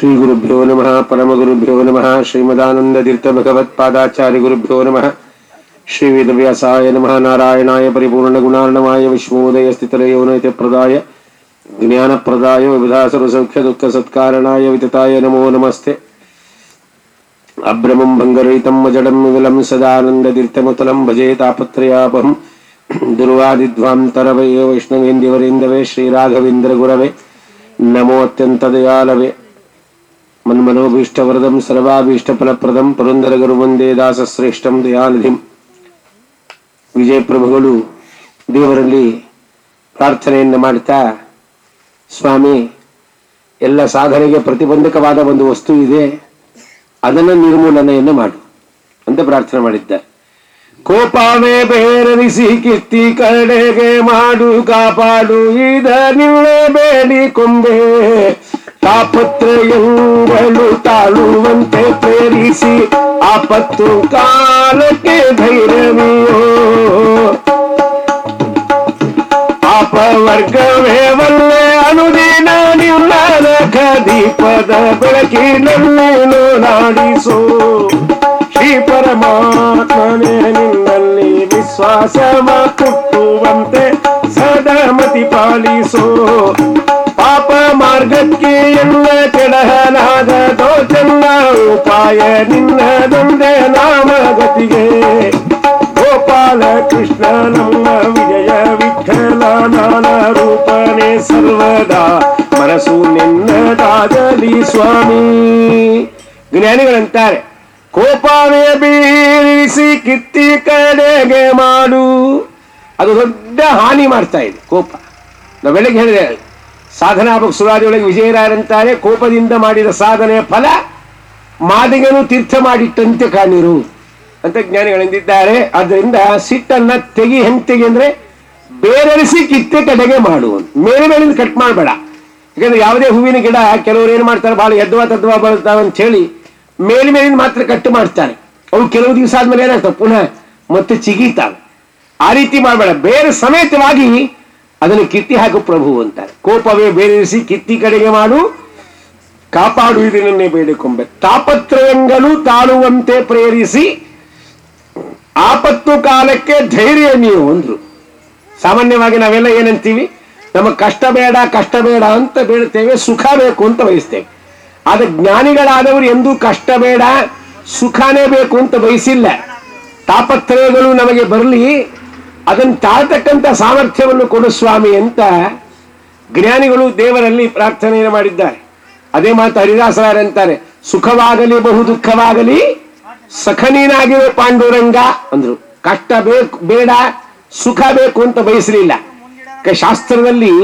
ಶ್ರೀ ಗುರುಭ್ಯೋ ನಮಃ ಪರಮಗುರುಭ್ಯೋ ನಮಃ ಶ್ರೀಮದಾನಂದತೀರ್ಥ ಭಗವತ್ಪಾದಾಚಾರ್ಯ ಗುರುಭ್ಯೋ ನಮಃ ಶ್ರೀ ವೇದವ್ಯಾಸಾಯ ನಮಃ ನಾರಾಯಣಾಯ ಪರಿಪೂರ್ಣ ಗುಣಾರ್ಣವಾಯ ವಿಶ್ವೋದಯ ಸ್ಥಿತಲಯೋನೈತ ಪ್ರದಾಯ ಜ್ಞಾನಪ್ರದಾಯ ವಿಧಾಸರು ಸೌಖ್ಯ ದುಃಖ ಸತ್ಕಾರಣಾಯ ವಿತತಾಯ ನಮೋ ನಮಸ್ತೆ ಅಭ್ರಮಂ ಭಂಗರಹಿತಂ ಜಡಂ ವಿಮಲಂ ಸದಾನಂದತೀರ್ಥಮತಲಂ ಭಜೇ ತಾಪತ್ರಯಾಪಹಂ ದುರ್ವಾದಿಧ್ವಾಂತರವೇ ವೈಷ್ಣವೇಂದ್ಯವರೇಂದವೇ ಶ್ರೀರಾಘವೇಂದ್ರ ಗುರವೇ ನಮೋ ಅತ್ಯಂತ ದಯಾಲವೇ ಮನ್ಮನೋಭೀಷ್ಟವರದಂ ಸರ್ವಾಭೀಷ್ಟಫಲಪ್ರದಂ ಪುರಂದರ ಗುರು ವಂದೇ ದಾಸಶ್ರೇಷ್ಠಂ ದಯಾನಿಧಿಂ ವಿಜಯ ಪ್ರಭುಗಳು ದೇವರಲ್ಲಿ ಪ್ರಾರ್ಥನೆಯನ್ನು ಮಾಡ್ತಾ ಸ್ವಾಮಿ ಎಲ್ಲ ಸಾಧನೆಗೆ ಪ್ರತಿಬಂಧಕವಾದ ಒಂದು ವಸ್ತು ಇದೆ ಅದನ್ನು ನಿರ್ಮೂಲನೆಯನ್ನು ಮಾಡು ಅಂತ ಪ್ರಾರ್ಥನೆ ಮಾಡಿದ್ದಾರೆ ಕೋಪವೇ ಬೇರರಿಸಿ ಕಿತ್ತಿ ಕಡೆಗೆ ಮಾಡು ಕಾಪಾಡು ಇದ ನಿನ್ನೆ ಬೇಡಿ ಕೊಂಬೆ ತಾಪತ್ರಯಗಳು ತಾಳುವಂತೆ ಪ್ರೇರಿಸಿ ಆಪತ್ತು ಕಾಲಕ್ಕೆ ಧೈರ್ಯವಿಯೋ ಅಪವರ್ಗವೇ ವಲ್ಲೆ ಅನುದಿನ ನಿನ್ನ ದೀಪದ ಬೆಳಕಿನಲ್ಲಿ ನೋಡಾಡಿಸೋ ಶ್ರೀ ಪರಮಾತ್ಮನೇ ನಿನ್ನಲ್ಲಿ ವಿಶ್ವಾಸವ ಕುಟ್ಟುವಂತೆ ಸದಮತಿ ಪಾಲಿಸೋ ಪಾಪ ಮಾರ್ಗಕ್ಕೆ ಎಲ್ಲ ಕೆಡಹಲಾದ ದೋಚಲ್ಲ ಉಪಾಯ ನಿನ್ನದೊಂದೇ ನಾಮಗತಿಗೆ ಗೋಪಾಲ ಕೃಷ್ಣ ನಮ್ಮ ವಿಜಯ ವಿಠಲ ನಾನ ರೂಪನೇ ಸರ್ವದಾ ಮನಸ್ಸು ನಿನ್ನದಾಗಲಿ ಸ್ವಾಮಿ ಜ್ಞಾನಿಗಳಂತಾರೆ ಕೋಪವೇ ಬೀರಿಸಿ ಕಿತ್ತಿ ಕಡೆಗೆ ಮಾಡು ಅದು ದೊಡ್ಡ ಹಾನಿ ಮಾಡ್ತಾ ಇದೆ ಕೋಪ ನಾವು ಬೆಳಗ್ಗೆ ಹೇಳಿದೆ ಸಾಧನಾ ಸುರಾದಿಯೊಳಗೆ ವಿಜಯರಾಯರಂತಾರೆ ಕೋಪದಿಂದ ಮಾಡಿದ ಸಾಧನೆಯ ಫಲ ಮಾದಿಗನು ತೀರ್ಥ ಮಾಡಿಟ್ಟಂತೆ ಕಾಣಿರು ಅಂತ ಜ್ಞಾನಿಗಳೆಂದಿದ್ದಾರೆ ಆದ್ದರಿಂದ ಸಿಟ್ಟನ್ನ ತೆಗಿ ಹೆಂಗ್ ತೆಗಿ ಅಂದ್ರೆ ಬೇರೆರಿಸಿ ಕಿತ್ತೆ ಕಡೆಗೆ ಮಾಡು ಮೇಲೆ ಮೇಲಿಂದ ಕಟ್ ಮಾಡಬೇಡ ಯಾಕಂದ್ರೆ ಯಾವುದೇ ಹೂವಿನ ಗಿಡ ಕೆಲವರು ಏನು ಮಾಡ್ತಾರೆ ಬಹಳ ಎದ್ವಾ ತದ್ವಾ ಬರುತ್ತಾವ ಅಂತ ಹೇಳಿ ಮೇಲ್ ಮೇಲಿಂದ ಮಾತ್ರ ಕಟ್ಟು ಮಾಡ್ತಾರೆ ಅವು ಕೆಲವು ದಿವಸ ಆದ್ಮೇಲೆ ಏನಾಗ್ತವೆ ಪುನಃ ಮತ್ತೆ ಚಿಗೀತಾವೆ ಆ ರೀತಿ ಮಾಡಬೇಡ ಬೇರೆ ಸಮೇತವಾಗಿ ಅದನ್ನು ಕಿತ್ತಿ ಹಾಕು ಪ್ರಭು ಅಂತಾರೆ ಕೋಪವೇ ಬೇರೆರಿಸಿ ಕಿತ್ತಿ ಕಡೆಗೆ ಮಾಡು ಕಾಪಾಡು ಇದನ್ನೇ ಬೇಡಿಕೊಂಬೆ ತಾಪತ್ರಯಗಳು ತಾಳುವಂತೆ ಪ್ರೇರಿಸಿ ಆಪತ್ತು ಕಾಲಕ್ಕೆ ಧೈರ್ಯ ನೀವು ಅಂದ್ರು ಸಾಮಾನ್ಯವಾಗಿ ನಾವೆಲ್ಲ ಏನಂತೀವಿ ನಮಗೆ ಕಷ್ಟ ಬೇಡ ಕಷ್ಟ ಬೇಡ ಅಂತ ಬೇಡ್ತೇವೆ ಸುಖ ಬೇಕು ಅಂತ ಬಯಸ್ತೇವೆ ಆದ್ರೆ ಜ್ಞಾನಿಗಳಾದವರು ಎಂದೂ ಕಷ್ಟ ಬೇಡ ಸುಖನೇ ಬೇಕು ಅಂತ ಬಯಸಿಲ್ಲ ತಾಪತ್ರಯಗಳು ನಮಗೆ ಬರಲಿ ಅದನ್ನು ತಾಳ್ತಕ್ಕಂಥ ಸಾಮರ್ಥ್ಯವನ್ನು ಕೊಡು ಸ್ವಾಮಿ ಅಂತ ಜ್ಞಾನಿಗಳು ದೇವರಲ್ಲಿ ಪ್ರಾರ್ಥನೆಯನ್ನು ಮಾಡಿದ್ದಾರೆ ಅದೇ ಮಾತು ಹರಿದಾಸರಂತಾರೆ ಸುಖವಾಗಲಿ ಬಹು ದುಃಖವಾಗಲಿ ಸಖನೀನಾಗಿರೋ ಪಾಂಡುರಂಗ ಅಂದ್ರು ಕಷ್ಟ ಬೇಕು ಬೇಡ ಸುಖ ಬೇಕು ಅಂತ ಬಯಸಲಿಲ್ಲ ಕ- ಶಾಸ್ತ್ರದಲ್ಲಿ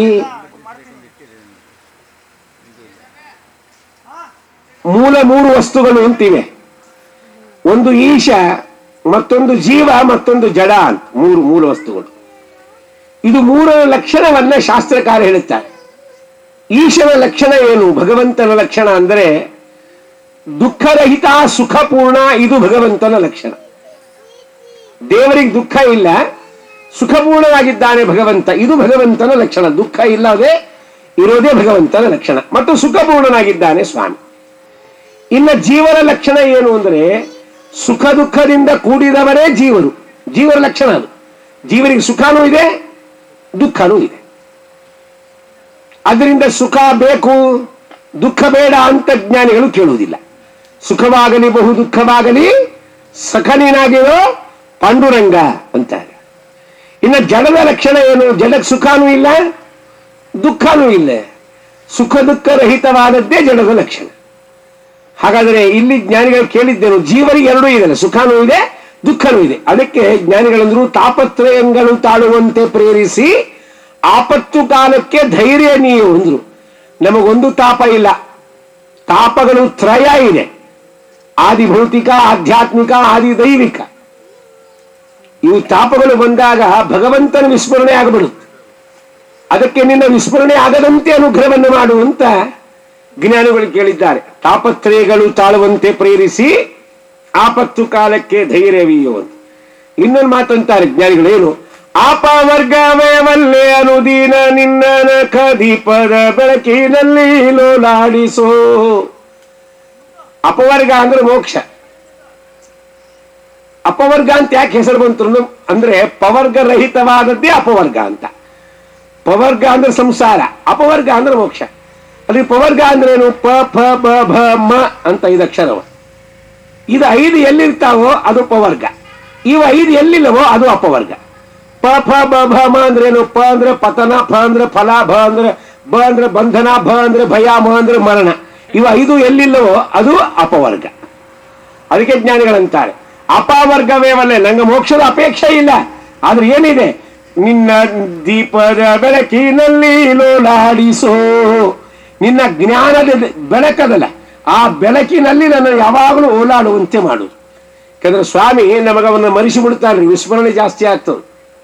ಮೂಲ ಮೂರು ವಸ್ತುಗಳು ಅಂತಿವೆ ಒಂದು ಈಶ ಮತ್ತೊಂದು ಜೀವ ಮತ್ತೊಂದು ಜಡ ಅಂತ ಮೂರು ಮೂಲ ವಸ್ತುಗಳು ಇದು ಮೂರರ ಲಕ್ಷಣವನ್ನ ಶಾಸ್ತ್ರಕಾರ ಹೇಳುತ್ತಾರೆ ಈಶನ ಲಕ್ಷಣ ಏನು ಭಗವಂತನ ಲಕ್ಷಣ ಅಂದರೆ ದುಃಖರಹಿತ ಸುಖಪೂರ್ಣ ಇದು ಭಗವಂತನ ಲಕ್ಷಣ ದೇವರಿಗೆ ದುಃಖ ಇಲ್ಲ ಸುಖಪೂರ್ಣವಾಗಿದ್ದಾನೆ ಭಗವಂತ ಇದು ಭಗವಂತನ ಲಕ್ಷಣ ದುಃಖ ಇಲ್ಲದೆ ಇರೋದೇ ಭಗವಂತನ ಲಕ್ಷಣ ಮತ್ತು ಸುಖಪೂರ್ಣನಾಗಿದ್ದಾನೆ ಸ್ವಾಮಿ ಇನ್ನ ಜೀವನ ಲಕ್ಷಣ ಏನು ಅಂದರೆ ಸುಖ ದುಃಖದಿಂದ ಕೂಡಿದವರೇ ಜೀವರು ಜೀವನ ಲಕ್ಷಣ ಅದು ಜೀವನಿಗೆ ಸುಖನೂ ಇದೆ ದುಃಖನೂ ಇದೆ ಅದರಿಂದ ಸುಖ ಬೇಕು ದುಃಖ ಬೇಡ ಅಂತ ಜ್ಞಾನಿಗಳು ಕೇಳುವುದಿಲ್ಲ ಸುಖವಾಗಲಿ ಬಹು ದುಃಖವಾಗಲಿ ಸಖನಿನಾಗಿರೋ ಪಾಂಡುರಂಗ ಅಂತಾರೆ ಇನ್ನು ಜಡದ ಲಕ್ಷಣ ಏನು ಜಡಕ್ಕೆ ಸುಖನೂ ಇಲ್ಲ ದುಃಖನೂ ಇಲ್ಲ ಸುಖ ದುಃಖ ರಹಿತವಾದದ್ದೇ ಜಡದ ಲಕ್ಷಣ ಹಾಗಾದರೆ ಇಲ್ಲಿ ಜ್ಞಾನಿಗಳು ಕೇಳಿದ್ದೇನು ಜೀವರಿಗೆ ಎರಡೂ ಇದೆ ಸುಖನೂ ಇದೆ ದುಃಖನೂ ಇದೆ ಅದಕ್ಕೆ ಜ್ಞಾನಿಗಳಂದ್ರು ತಾಪತ್ರಯಗಳು ತಾಳುವಂತೆ ಪ್ರೇರಿಸಿ ಆಪತ್ತು ಕಾಲಕ್ಕೆ ಧೈರ್ಯ ನೀವು ಅಂದ್ರು ನಮಗೊಂದು ತಾಪ ಇಲ್ಲ ತಾಪಗಳು ತ್ರಯ ಇದೆ ಆದಿ ಭೌತಿಕ ಆಧ್ಯಾತ್ಮಿಕ ಆದಿ ದೈವಿಕ ಇವು ತಾಪಗಳು ಬಂದಾಗ ಭಗವಂತನ ವಿಸ್ಮರಣೆ ಆಗಬಿಡುತ್ತೆ ಅದಕ್ಕೆ ನಿನ್ನ ವಿಸ್ಮರಣೆ ಆಗದಂತೆ ಅನುಗ್ರಹವನ್ನು ಮಾಡುವಂತ ಜ್ಞಾನಿಗಳು ಕೇಳಿದ್ದಾರೆ ತಾಪತ್ರಯಗಳು ತಾಳುವಂತೆ ಪ್ರೇರಿಸಿ ಆಪತ್ತು ಕಾಲಕ್ಕೆ ಧೈರ್ಯವೀಯೋ ಅಂತ ಇನ್ನೊಂದು ಮಾತಂತಾರೆ ಜ್ಞಾನಿಗಳು ಏನು ಆಪವರ್ಗವೇ ವಲ್ಲೆ ಅನುದೀನ ನಿನ್ನ ನಖ ದೀಪದ ಬೆಳಕಿನಲ್ಲಿ ಲೋಲಾಡಿಸೋ ಅಪವರ್ಗ ಅಂದ್ರೆ ಮೋಕ್ಷ ಅಪವರ್ಗ ಅಂತ ಯಾಕೆ ಹೆಸರು ಬಂತು ಅಂದ್ರೆ- ಅಂದ್ರೆ ಪವರ್ಗ ರಹಿತವಾದದ್ದೇ ಅಪವರ್ಗ ಅಂತ ಪವರ್ಗ ಅಂದ್ರೆ ಸಂಸಾರ ಅಪವರ್ಗ ಅಂದ್ರೆ ಮೋಕ್ಷ ಅಲ್ಲಿ ಪವರ್ಗ ಅಂದ್ರೆ ಏನು ಪ ಫ ಬ ಭ ಮ ಅಂತ ಐದು ಅಕ್ಷರವ ಇದು ಐದು ಎಲ್ಲಿರ್ತಾವೋ ಅದು ಪವರ್ಗ ಇವು ಐದು ಎಲ್ಲಿಲ್ಲವೋ ಅದು ಅಪವರ್ಗ ಪ ಫ ಬ ಭ ಮ ಅಂದ್ರೆ ಏನು ಪ ಅಂದ್ರೆ ಪತನ ಫ ಅಂದ್ರೆ ಫಲ ಭ ಅಂದ್ರೆ ಬ ಅಂದ್ರೆ ಬಂಧನ ಭ ಅಂದ್ರೆ ಭಯ ಮ ಅಂದ್ರೆ ಮರಣ ಇವು ಐದು ಎಲ್ಲಿಲ್ಲವೋ ಅದು ಅಪವರ್ಗ ಅದಕ್ಕೆ ಜ್ಞಾನಿಗಳಂತಾರೆ ಅಪವರ್ಗವೇವಲ್ಲ ನಂಗೆ ಮೋಕ್ಷದ ಅಪೇಕ್ಷೆ ಇಲ್ಲ ಆದ್ರೆ ಏನಿದೆ ನಿನ್ನ ದೀಪದ ಬೆಳಕಿನಲ್ಲಿ ಲೋಲಾಡಿಸೋ ನಿನ್ನ ಜ್ಞಾನದ ಬೆಳಕದಲ್ಲ ಆ ಬೆಳಕಿನಲ್ಲಿ ನನ್ನ ಯಾವಾಗಲೂ ಓಲಾಡುವಂತೆ ಮಾಡುದು ಯಾಕಂದ್ರೆ ಸ್ವಾಮಿ ನಮಗವನ್ನ ಮರಿಸಿ ಬಿಡ್ತಾರ್ರಿ ವಿಸ್ಮರಣೆ ಜಾಸ್ತಿ ಆಗ್ತದೆ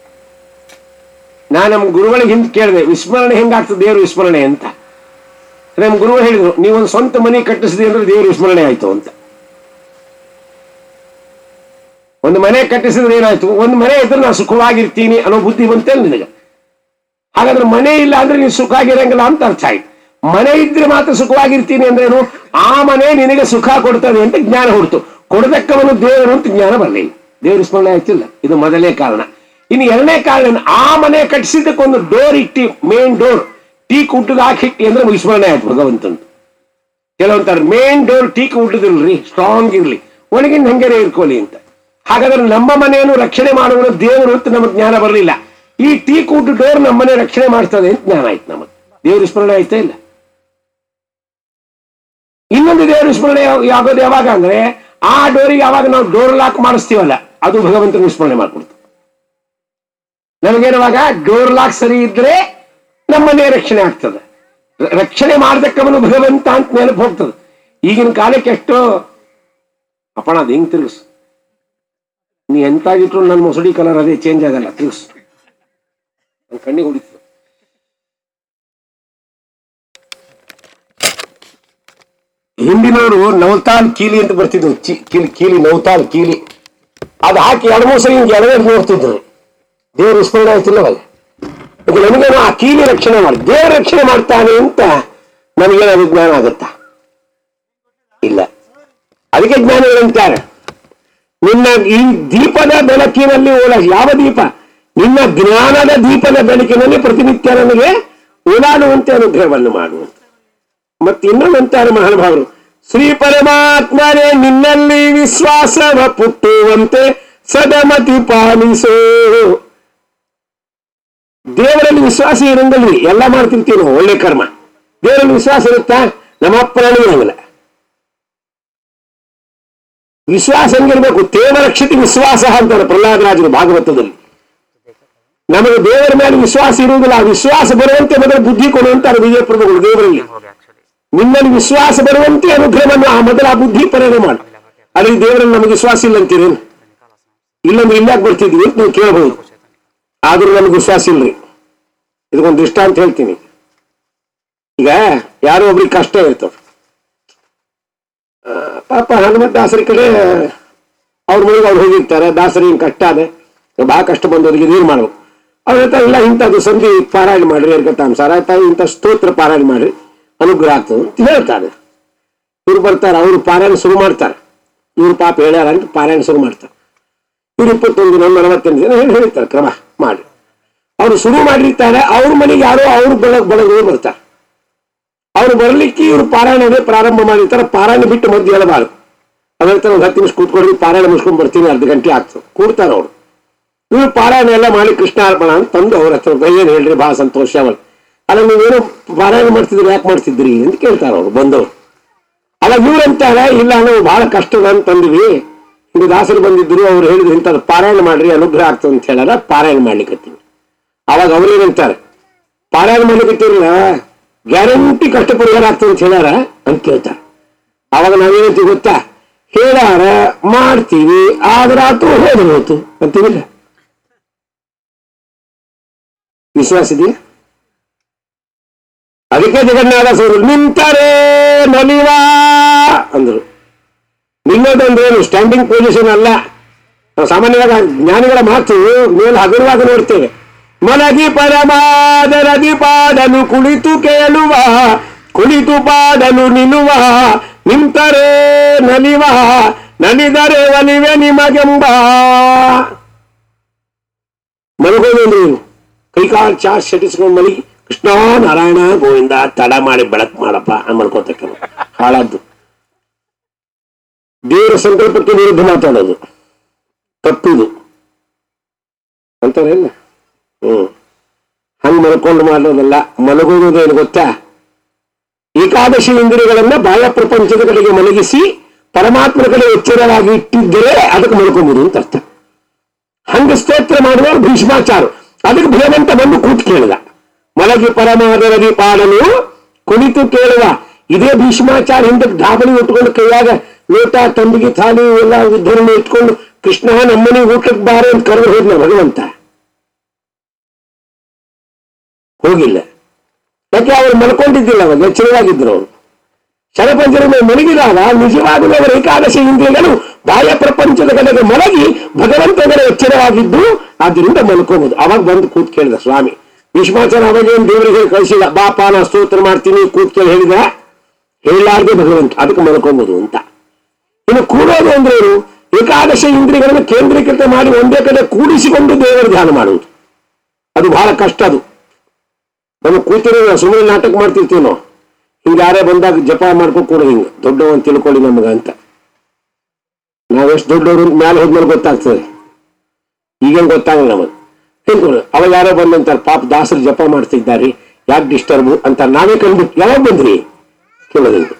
ನಾನು ನಮ್ಮ ಗುರುಗಳಿಗೆ ಹಿಂದೆ ಕೇಳಿದೆ ವಿಸ್ಮರಣೆ ಹೆಂಗಾಗ್ತದೆ ದೇವ್ರ ವಿಸ್ಮರಣೆ ಅಂತ ನಮ್ಮ ಗುರುಗಳು ಹೇಳಿದ್ರು ನೀವೊಂದು ಸ್ವಂತ ಮನೆ ಕಟ್ಟಿಸಿದೆ ಅಂದ್ರೆ ದೇವ್ರ ವಿಸ್ಮರಣೆ ಆಯ್ತು ಅಂತ ಒಂದು ಮನೆ ಕಟ್ಟಿಸಿದ್ರೆ ಏನಾಯ್ತು ಒಂದು ಮನೆ ಇದ್ರೆ ನಾನು ಸುಖವಾಗಿರ್ತೀನಿ ಅನ್ನೋ ಬುದ್ಧಿ ಬಂತೇಳಿ ನಿನಗೆ ಹಾಗಾದ್ರೆ ಮನೆ ಇಲ್ಲ ಅಂದ್ರೆ ನೀನು ಸುಖ ಆಗಿರಂಗಿಲ್ಲ ಅಂತ ಅರ್ಥ ಆಯ್ತು ಮನೆ ಇದ್ರೆ ಮಾತ್ರ ಸುಖವಾಗಿರ್ತೀನಿ ಅಂದ್ರೇನು ಆ ಮನೆ ನಿನಗೆ ಸುಖ ಕೊಡ್ತದೆ ಅಂತ ಜ್ಞಾನ ಹುಡ್ತು ಕೊಡದಕ್ಕವನು ದೇವರು ಅಂತ ಜ್ಞಾನ ಬರಲಿಲ್ಲ ದೇವ್ರ ಸ್ಮರಣೆ ಆಯ್ತಿಲ್ಲ ಇದು ಮೊದಲನೇ ಕಾರಣ ಇನ್ನು ಎರಡನೇ ಕಾರಣ ಆ ಮನೆ ಕಟ್ಟಿಸಿದ್ದಕ್ಕೊಂದು ಡೋರ್ ಇಟ್ಟಿ ಮೇನ್ ಡೋರ್ ಟೀ ಕುಟ್ಟದ ಹಾಕಿಟ್ಟಿ ಅಂದ್ರೆ ವಿಸ್ಮರಣೆ ಆಯ್ತು ಭಗವಂತಂದು ಕೆಲವಂತಾರೆ ಮೇನ್ ಡೋರ್ ಟೀಕ್ ಉಟ್ಟದಿಲ್ರಿ ಸ್ಟ್ರಾಂಗ್ ಇರ್ಲಿ ಒಳಗಿನ ಹಂಗೆರೆ ಇರ್ಕೊಳ್ಳಿ ಅಂತ ಹಾಗಾದ್ರೆ ನಮ್ಮ ಮನೆಯನ್ನು ರಕ್ಷಣೆ ಮಾಡುವ ದೇವರು ಅಂತ ನಮಗೆ ಜ್ಞಾನ ಬರಲಿಲ್ಲ ಈ ಟೀ ಕೂಟು ಡೋರ್ ನಮ್ಮನೆ ರಕ್ಷಣೆ ಮಾಡ್ತದೆ ಅಂತ ಜ್ಞಾನ ಆಯ್ತು ನಮಗೆ ದೇವ್ರ ಸ್ಮರಣೆ ಆಯ್ತಾ ಇಲ್ಲ ಇನ್ನೊಂದು ದೇವ್ರ ಸ್ಮರಣೆ ಯಾವ- ಆಗೋದು ಯಾವಾಗ ಅಂದ್ರೆ ಆ ಡೋರಿಗೆ ಯಾವಾಗ ನಾವು ಡೋರ್ ಲಾಕ್ ಮಾಡಿಸ್ತೀವಲ್ಲ ಅದು ಭಗವಂತನ ವಿಸ್ಮರಣೆ ಮಾಡ್ಕೊಡ್ತು ನಮಗೇನವಾಗ ಡೋರ್ ಲಾಕ್ ಸರಿ ಇದ್ರೆ ನಮ್ಮನ್ನೇ ರಕ್ಷಣೆ ಆಗ್ತದೆ ರ- ರಕ್ಷಣೆ ಮಾಡ್ದಕ್ಕವನು ಭಗವಂತ ಅಂತ ನೆನಪು ಹೋಗ್ತದೆ ಈಗಿನ ಕಾಲಕ್ಕೆ ಎಷ್ಟೋ ಅಪ್ಪಣ ಅದು ಹಿಂಗ್ ತಿರುಗಿಸು ನೀ ಎಂತಾಗಿಟ್ರು ನನ್ನ ಮೊಸಡಿ ಕಲರ್ ಅದೇ ಚೇಂಜ್ ಆಗಲ್ಲ ತಿರುಗಿಸು ನನ್ನ ಕಣ್ಣಿಗೆ ಹೊಡಿತು ಹಿಂದಿನವರು ನವತಾಲ್ ಕೀಲಿ ಅಂತ ಬರ್ತಿದ್ರು ಚಿ- ಕೀಲಿ ಕೀಲಿ ನವತಾಲ್ ಕೀಲಿ ಅದು ಹಾಕಿ ಎರಡು ಮೂರು ಸರಿ ಹಿಂಗೆ ಎಡಗಡೆ ನೋಡ್ತಿದ್ರು ದೇವ್ರ ವಿಸ್ಮರಣೆ ಆಯ್ತಿಲ್ಲ ಅವಾಗ ಈಗ ನಮಗೇನು ಆ ಕೀಲಿ ರಕ್ಷಣೆ ಮಾಡಿ ದೇವ್ರ ರಕ್ಷಣೆ ಮಾಡ್ತಾನೆ ಅಂತ ನಮಗೇನಾದ್ರು ಜ್ಞಾನ ಆಗುತ್ತಾ ಇಲ್ಲ ಅದಕ್ಕೆ ಜ್ಞಾನಿಗಳಂತಾರೆ ನಿನ್ನ ಈ ದೀಪದ ಬೆಳಕಿನಲ್ಲಿ ಓಡ ಯಾವ ದೀಪ ನಿನ್ನ ಜ್ಞಾನದ ದೀಪದ ಬೆಳಕಿನಲ್ಲಿ ಪ್ರತಿನಿತ್ಯ ನನಗೆ ಓಡಾಡುವಂತೆ ಅನುಗ್ರಹವನ್ನು ಮಾಡುವಂತೆ ಮತ್ತೆ ಇನ್ನೊಂದಂತಾರೆ ಮಹಾನುಭಾವರು ಶ್ರೀ ಪರಮಾತ್ಮನೇ ನಿನ್ನಲ್ಲಿ ವಿಶ್ವಾಸವ ಪುಟ್ಟುವಂತೆ ಸದಮತಿ ಪಾಲಿಸೋ ದೇವರಲ್ಲಿ ವಿಶ್ವಾಸ ಇರಂಗಲ್ರಿ ಎಲ್ಲ ಮಾಡ್ತಿರ್ತೀವಿ ನಾವು ಒಳ್ಳೆ ಕರ್ಮ ದೇವರಲ್ಲಿ ವಿಶ್ವಾಸ ಇರುತ್ತಾ ನಮ್ಮ ಅಪ್ಪನಲ್ಲಿ ಇರಂಗಿಲ್ಲ ವಿಶ್ವಾಸ ಹೆಂಗಿರ್ಬೇಕು ತೇವರಕ್ಷಿತಿ ವಿಶ್ವಾಸ ಅಂತಾರೆ ಪ್ರಹ್ಲಾದರಾಜರು ಭಾಗವತದಲ್ಲಿ ನಮಗೆ ದೇವರ ಮೇಲೆ ವಿಶ್ವಾಸ ಇರುವುದಿಲ್ಲ ಆ ವಿಶ್ವಾಸ ಬರುವಂತೆ ಮೊದಲು ಬುದ್ಧಿ ಕೊಡುವಂತಾರೆ ವಿಜಯಪುರಗಳು ದೇವರಲ್ಲಿ ನಿಮ್ಮಲ್ಲಿ ವಿಶ್ವಾಸ ಬರುವಂತೆ ಅನುಗ್ರಹವನ್ನು ಆ ಮೊದಲ ಆ ಬುದ್ಧಿ ಪರಿಣಾಮ ಮಾಡಿ ಆದರೆ ಈ ದೇವರಲ್ಲಿ ನಮಗೆ ವಿಶ್ವಾಸ ಇಲ್ಲ ಅಂತೀರೇನು ಇಲ್ಲಂದ್ರೆ ಇಲ್ಲಾಕ್ ಬರ್ತಿದ್ವಿ ಅಂತ ನೀವು ಕೇಳಬಹುದು ಆದ್ರೂ ನಮಗೆ ವಿಶ್ವಾಸ ಇಲ್ರಿ ಇದಕ್ಕೊಂದು ದೃಷ್ಟಾಂತ ಹೇಳ್ತೀನಿ ಈಗ ಯಾರೋ ಒಬ್ರಿಗೆ ಕಷ್ಟ ಇರ್ತದೆ ಆ, ಪಾಪ ಹನುಮಂತ ದಾಸರ ಕಡೆ ಅವ್ರ ಮನೆಗೆ ಅವ್ರು ಹೋಗಿರ್ತಾರೆ ದಾಸರಿ ಹಿಂಗೆ ಕಷ್ಟ ಅದೆ ಬಹಳ ಕಷ್ಟ ಬಂದವರಿಗೆ ನೀರು ಮಾಡ್ಬೇಕು ಅವ್ರ ಹತ್ರ ಇಲ್ಲ ಇಂಥದ್ದು ಸಂಧಿ ಪಾರಾಯಣ ಮಾಡ್ರಿ ಏರ್ಕತಾಂಸಾರ ಆಯ್ತಾ ಇಂಥ ಸ್ತೋತ್ರ ಪಾರಾಯಣ ಮಾಡ್ರಿ ಅನುಗ್ರಹ ಆಗ್ತದೆ ಅಂತ ಹೇಳ್ತಾರೆ ಇವ್ರು ಬರ್ತಾರೆ ಅವ್ರು ಪಾರಾಯಣ ಶುರು ಮಾಡ್ತಾರೆ ಇವ್ರು ಪಾಪ ಹೇಳ್ಯಾರ ಅಂತ ಪಾರಾಯಣ ಶುರು ಮಾಡ್ತಾರೆ ಇವ್ರು ಇಪ್ಪತ್ತೊಂದು ದಿನ ನಲವತ್ತೆಂಟು ದಿನ ಹೇಳಿ ಹೇಳ್ತಾರೆ ಕ್ರಮ ಮಾಡಿ ಅವ್ರು ಶುರು ಮಾಡಿರ್ತಾರೆ ಅವ್ರ ಮನೆಗೆ ಯಾರೋ ಅವ್ರ ಬೆಳಗ್ ಬೆಳಗ್ಗೆ ಬರ್ತಾರೆ ಅವ್ರು ಬರ್ಲಿಕ್ಕೆ ಇವ್ರು ಪಾರಾಯಣವೇ ಪ್ರಾರಂಭ ಮಾಡಿರ್ತಾರೆ ಪಾರಾಯಣ ಬಿಟ್ಟು ಮದ್ದು ಹೇಳಬಾರ್ದು ಅದ್ರ ಒಂದು ಹತ್ತು ನಿಮಿಷ ಕೂತ್ಕೊಡ್ರಿ ಪಾರಾಯಣ ಮುಗಿಸ್ಕೊಂಡ್ ಬರ್ತೀನಿ ಅರ್ಧ ಗಂಟೆ ಆಗ್ತದೆ ಕೂಡ್ತಾರೆ ಅವ್ರು ಇವ್ರು ಪಾರಾಯಣ ಎಲ್ಲ ಮಾಡಿ ಕೃಷ್ಣ ಅರ್ಪಣ ಅಂತ ತಂದು ಅವ್ರ ಹತ್ರ ಏನ್ ಹೇಳ್ರಿ ಬಹಳ ಸಂತೋಷ ಅವಳು ಅಲ್ಲ ನೀವೇನು ಪಾರಾಯಣ ಮಾಡ್ತಿದ್ರಿ ಯಾಕೆ ಮಾಡ್ತಿದ್ರಿ ಅಂತ ಕೇಳ್ತಾರೆ ಅವ್ರು ಬಂದವರು ಅಲ್ಲ ಇವ್ರು ಅಂತಾರೆ ಇಲ್ಲ ನಾವು ಬಹಳ ಕಷ್ಟದ ಅಂತ ತಂದ್ವಿ ಹಿಂಗೆ ದಾಸರು ಬಂದಿದ್ರು ಅವ್ರು ಹೇಳಿದ್ರು ಇಂಥದ್ದು ಪಾರಾಯಣ ಮಾಡ್ರಿ ಅನುಗ್ರಹ ಆಗ್ತದೆ ಅಂತ ಹೇಳಾರ ಪಾರಾಯಣ ಮಾಡ್ಲಿಕ್ಕೆ ಅವಾಗ ಅವ್ರೇನಂತಾರೆ ಪಾರಾಯಣ ಮಾಡ್ಲಿಕ್ಕೆ ಗ್ಯಾರಂಟಿ ಕಷ್ಟ ಪರಿಹಾರ ಆಗ್ತದೆ ಅಂತ ಹೇಳಾರ ಅಂತ ಕೇಳ್ತಾರೆ ಅವಾಗ ನಾವೇನಂತೀವಿ ಗೊತ್ತಾ ಹೇಳಾರ ಮಾಡ್ತೀವಿ ಆದ್ರ ಆತು ಹೋದ್ರೆ ಹೋಯ್ತು ಅಂತೀವಿಲ್ಲ ವಿಶ್ವಾಸ ಇದೆಯಾ ಅದಕ್ಕೆ ಜಗನ್ನಾಥ ಸೋರು ನಿಂತರೆ ನಲಿವಾ ಅಂದ್ರು ನಿಲ್ಲೋದಂದ್ರೇನು ಸ್ಟ್ಯಾಂಡಿಂಗ್ ಪೊಸಿಷನ್ ಅಲ್ಲ ನಾವು ಸಾಮಾನ್ಯವಾಗಿ ಜ್ಞಾನಿಗಳ ಮಾತು ಮೇಲೆ ಹಗುರವಾಗ ನೋಡ್ತೇವೆ ಮಲಗಿ ಪರಮಾದರದಿ ಪಾಡಲು ಕುಳಿತು ಕೇಳುವ ಕುಳಿತು ಪಾಡಲು ನಿಲ್ಲುವ ನಿಂತರೆ ನಲಿವ ನಲಿದರೆ ಒಲಿವೆ ನಿಮಗೆಂಬ ಮಲಗೋದು ಅಂದ್ರೆ ಏನು ಕೈಕಾಲು ಚಾ ಶಟಿಸ್ಕೊಂಡು ಮಲಗಿ ಕೃಷ್ಣ ನಾರಾಯಣ ಗೋವಿಂದ ತಡ ಮಾಡಿ ಬೆಳಕ್ ಮಾಡಪ್ಪ ಅಂತ ಮಲ್ಕೋತಕ್ಕ ಹಾಳಾದ್ದು ದೇವರ ಸಂಕಲ್ಪಕ್ಕೆ ವಿರುದ್ಧ ಮಾತಾಡೋದು ತಪ್ಪುದು ಅಂತಾರೇನ ಹ್ಮ್ ಹಂಗ್ ಮಲ್ಕೊಂಡು ಮಾಡೋದಲ್ಲ ಮಲಗುವುದು ಏನು ಗೊತ್ತಾ ಏಕಾದಶಿ ಇಂದ್ರಿಯಗಳನ್ನ ಬಾಹ್ಯ ಪ್ರಪಂಚದ ಕಡೆಗೆ ಮಲಗಿಸಿ ಪರಮಾತ್ಮನ ಕಡೆ ಎಚ್ಚರವಾಗಿ ಇಟ್ಟಿದ್ದರೆ ಅದಕ್ಕೆ ಮಲ್ಕೊಂಬುದು ಅಂತ ಅರ್ಥ ಹಂಗ ಸ್ತೋತ್ರ ಮಾಡುವ ಭೀಷ್ಮಾಚಾರ ಅದಕ್ಕೆ ಭಗವಂತ ಬಂದು ಕೂತು ಕೇಳಿದ ಮಲಗಿ ಪರಮಾದರದಿ ಪಾಡಲು ಕುಳಿತು ಕೇಳುವ ಇದೇ ಭೀಷ್ಮಾಚಾರ ಹಿಂದಕ್ಕೆ ಧಾಬಳಿ ಉಟ್ಕೊಂಡು ಕೈಯಾಗ ಲೋಟ ತಂಬಿಗೆ ಥಾಲಿ ಎಲ್ಲ ಉದ್ಧರಣೆ ಇಟ್ಕೊಂಡು ಕೃಷ್ಣ ನಮ್ಮನೆ ಊಟಕ್ಕೆ ಬಾರೆ ಅಂತ ಕರೆದು ಹೋದ್ನ ಭಗವಂತ ಹೋಗಿಲ್ಲ ಯಾಕೆ ಅವ್ರು ಮಲ್ಕೊಂಡಿದ್ದಿಲ್ಲ ಅವಾಗ ಎಚ್ಚರವಾಗಿದ್ರು ಅವರು ಶರಪಂಜರ ಮಲಗಿದಾಗ ನಿಜವಾಗಲೂ ಅವರ ಏಕಾದಶಿ ಇಂದ್ರಿಯಗಳು ಬಾಹ್ಯ ಪ್ರಪಂಚದ ಕಡೆಗೆ ಮಲಗಿ ಭಗವಂತನ ಎಚ್ಚರವಾಗಿದ್ದು ಆದ್ದರಿಂದ ಮಲ್ಕೋಬಹುದು ಅವಾಗ ಬಂದು ಕೂತ್ ಕೇಳಿದ ಸ್ವಾಮಿ ಭೀಷ್ಮಾಚಾರ ಅವಾಗೇನು ದೇವರಿಗೆ ಕಳಿಸಿಲ್ಲ ಬಾಪ ನಾ ಸ್ತೋತ್ರ ಮಾಡ್ತೀನಿ ಕೂತ್ ಕೇಳಿ ಹೇಳಿದ ಹೇಳಲಾರ್ದೆ ಭಗವಂತ ಅದಕ್ಕೆ ಮಲ್ಕೋಬಹುದು ಅಂತ ಇನ್ನು ಕೂಡೋದು ಅಂದ್ರೆ ಏನು ಏಕಾದಶ ಇಂದ್ರಿಯಗಳನ್ನು ಕೇಂದ್ರೀಕೃತ ಮಾಡಿ ಒಂದೇ ಕಡೆ ಕೂಡಿಸಿಕೊಂಡು ದೇವರ ಧ್ಯಾನ ಮಾಡುವುದು ಅದು ಬಹಳ ಕಷ್ಟ ಅದು ನಮಗೆ ಕೂತಿರೋ ಸುಮ್ಮನೆ ನಾಟಕ ಮಾಡ್ತಿರ್ತೀವಿ ನಾವು ಹಿಂಗ ಯಾರೇ ಬಂದಾಗ ಜಪ ಮಾಡ್ಕೊಂಡು ಕೂಡ ಹಿಂಗ ದೊಡ್ಡವ ಅಂತ ತಿಳ್ಕೊಳ್ಳಿ ನಮಗ ಅಂತ ನಾವೆಷ್ಟು ದೊಡ್ಡವರು ಅಂತ ಮ್ಯಾಲೆ ಹೋದ್ಮೇಲೆ ಗೊತ್ತಾಗ್ತದೆ ಈಗೇನು ಗೊತ್ತಾಗಲ್ಲ ನಮಗೆ ತಿಳ್ಕೊಳ್ಳಿ ಅವಾಗ ಯಾರೋ ಬಂದಂತಾರೆ ಪಾಪ ದಾಸರು ಜಪ ಮಾಡ್ತಿದ್ದಾರೆ ಯಾಕೆ ಡಿಸ್ಟರ್ಬ್ ಅಂತ ನಾವೇ ಕಂಡ್ಬಿಟ್ಟು ಯಾವಾಗ ಬಂದ್ರಿ ಕೇಳೋದು ಹಿಂಗೆ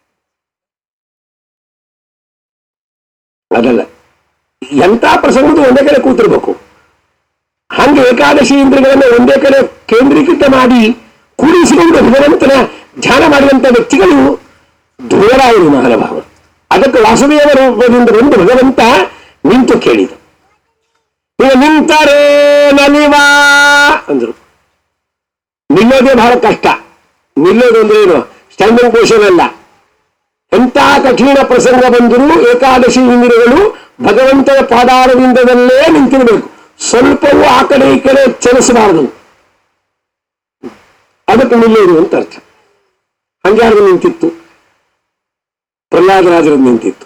ಅದಲ್ಲ ಎಂತ ಪ್ರಸಂಗದ ಒಂದೇ ಕಡೆ ಕೂತಿರ್ಬೇಕು ಹಂಗೆ ಏಕಾದಶಿ ಇಂದ್ರಿಯಗಳನ್ನು ಒಂದೇ ಕಡೆ ಕೇಂದ್ರೀಕೃತ ಮಾಡಿ ಕೂಡಿಸಿಕೊಂಡು ಭಗವಂತನ ಧ್ಯಾನ ಮಾಡುವಂತ ವ್ಯಕ್ತಿಗಳು ಧ್ರುವರಾಯರು ಮಹಾನುಭಾವ ಅದಕ್ಕೆ ವಾಸುದೇವ ರೂಪದಿಂದ ಒಂದು ಭಗವಂತ ನಿಂತು ಕೇಳಿದ ಈಗ ನಿಂತರೆ ನಲಿವಾ ಅಂದ್ರು ನಿಲ್ಲೋದೇ ಬಹಳ ಕಷ್ಟ ನಿಲ್ಲೋದು ಅಂದ್ರೆ ಏನು ಸ್ಟ್ಯಾಂಡಿಂಗ್ ಪೊಸಿಷನ್ ಅಲ್ಲ ಎಂಥ ಕಠಿಣ ಪ್ರಸಂಗ ಬಂದರೂ ಏಕಾದಶಿ ಇಂದ್ರಿಯಗಳು ಭಗವಂತನ ಪಾದಾರವಿಂದದಲ್ಲೇ ನಿಂತಿರಬೇಕು ಸ್ವಲ್ಪವೂ ಆ ಕಡೆ ಈ ಕಡೆ ಚಲಿಸಬಾರದು ಅದಕ್ಕೆ ನಿಲ್ಲೋದು ಅಂತ ಅರ್ಥ ಹಂಗ್ಯಾರ್ದು ನಿಂತಿತ್ತು ಪ್ರಹ್ಲಾದರಾಜರದ್ದು ನಿಂತಿತ್ತು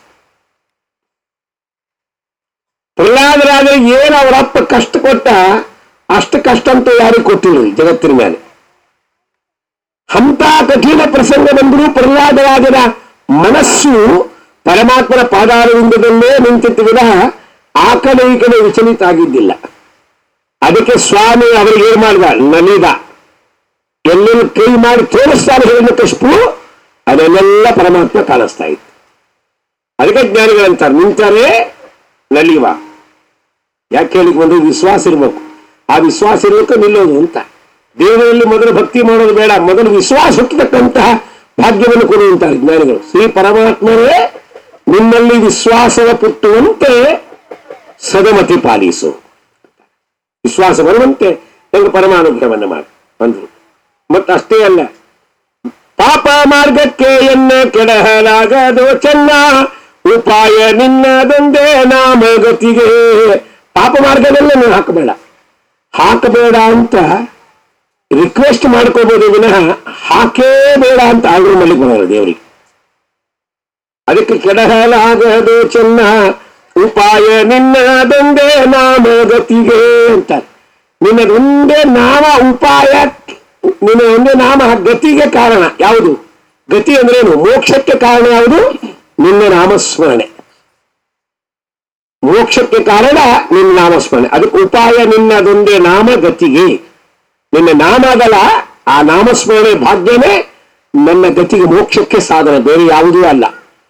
ಪ್ರಹ್ಲಾದರಾಜರಿಗೆ ಏನು ಅವರಪ್ಪ ಕಷ್ಟ ಕೊಟ್ಟ ಅಷ್ಟು ಕಷ್ಟ ಅಂತ ಯಾರಿಗೂ ಕೊಟ್ಟಿಲ್ಲ ಈ ಜಗತ್ತಿನ ಮೇಲೆ ಅಂತ ಕಠಿಣ ಪ್ರಸಂಗ ಬಂದರೂ ಪ್ರಹ್ಲಾದರಾಜರ ಮನಸ್ಸು ಪರಮಾತ್ಮನ ಪಾದಾರವಿಂದದಲ್ಲೇ ನಿಂತಿತ್ತು ವಿನಃ ಆ ಕಡೆ ಈ ಕಡೆ ವಿಚಲಿತ ಆಗಿದ್ದಿಲ್ಲ ಅದಕ್ಕೆ ಸ್ವಾಮಿ ಅವರಿಗೆ ಏನ್ ಮಾಡಿದ ನಲಿದ ಎಲ್ಲೆಲ್ಲಿ ಕೈ ಮಾಡಿ ತೋರಿಸ್ತಾರೆ ಹೇಳಿದ ಕಷ್ಟು ಅದನ್ನೆಲ್ಲ ಪರಮಾತ್ಮ ಕಾಣಿಸ್ತಾ ಇತ್ತು ಅದಕ್ಕೆ ಜ್ಞಾನಿಗಳಂತಾರೆ ನಿಂತಾರೆ ನಲಿವ ಯಾಕೆ ಹೇಳಿಕ್ ಒಂದು ವಿಶ್ವಾಸ ಇರ್ಬೇಕು ಆ ವಿಶ್ವಾಸ ಇರ್ಬೇಕು ನಿಲ್ಲೋದು ಅಂತ ದೇವರಲ್ಲಿ ಮೊದಲು ಭಕ್ತಿ ಮಾಡೋದು ಬೇಡ ಮೊದಲು ವಿಶ್ವಾಸ ಹುಟ್ಟತಕ್ಕಂತಹ ಭಾಗ್ಯವನ್ನು ಕೊಡುವಂತಾರೆ ಜ್ಞಾನಿಗಳು ಶ್ರೀ ಪರಮಾತ್ಮರೇ ನಿಮ್ಮಲ್ಲಿ ವಿಶ್ವಾಸವ ಪುಟ್ಟುವಂತೆ ಸದಮತಿ ಪಾಲಿಸು ವಿಶ್ವಾಸ ಬರುವಂತೆ ಎಂದು ಪರಮಾನುಗ್ರಹವನ್ನು ಮಾಡಿ ಬಂದರು ಮತ್ತು ಅಷ್ಟೇ ಅಲ್ಲ ಪಾಪ ಮಾರ್ಗಕ್ಕೆ ಎನ್ನ ಕೆಡಹಲಾಗದು ಚೆನ್ನ ಉಪಾಯ ನಿನ್ನದೊಂದೇ ನಾಮಗತಿಗೆ ಪಾಪ ಮಾರ್ಗದಲ್ಲ ನೀವು ಹಾಕಬೇಡ ಹಾಕಬೇಡ ಅಂತ ರಿಕ್ವೆಸ್ಟ್ ಮಾಡ್ಕೋಬಹುದು ವಿನಃ ಹಾಕೇ ಬೇಡ ಅಂತ ಆರ್ಡರ್ ಮಾಡ್ಲಿಕ್ಕೆ ಬರೋಲ್ಲ ದೇವರಿಗೆ ಅದಕ್ಕೆ ಕೆಡಹಲಾಗದು ಚೆನ್ನ ಉಪಾಯ ನಿನ್ನದೊಂದೇ ನಾಮಗತಿಗೆ ಅಂತಾರೆ ನಿನ್ನದೊಂದೇ ನಾಮ ಉಪಾಯ ನಿನ್ನ ಒಂದೇ ನಾಮ ಗತಿಗೆ ಕಾರಣ ಯಾವುದು ಗತಿ ಅಂದ್ರೇನು ಮೋಕ್ಷಕ್ಕೆ ಕಾರಣ ಯಾವುದು ನಿನ್ನ ನಾಮಸ್ಮರಣೆ ಮೋಕ್ಷಕ್ಕೆ ಕಾರಣ ನಿನ್ನ ನಾಮಸ್ಮರಣೆ ಅದಕ್ಕೆ ಉಪಾಯ ನಿನ್ನದೊಂದೇ ನಾಮ ಗತಿಗೆ ನಿನ್ನ ನಾಮ ಅದಲ್ಲ ಆ ನಾಮಸ್ಮರಣೆ ಭಾಗ್ಯನೇ ನನ್ನ ಗತಿಗೆ ಮೋಕ್ಷಕ್ಕೆ ಸಾಧನ ಬೇರೆ ಯಾವುದೂ ಅಲ್ಲ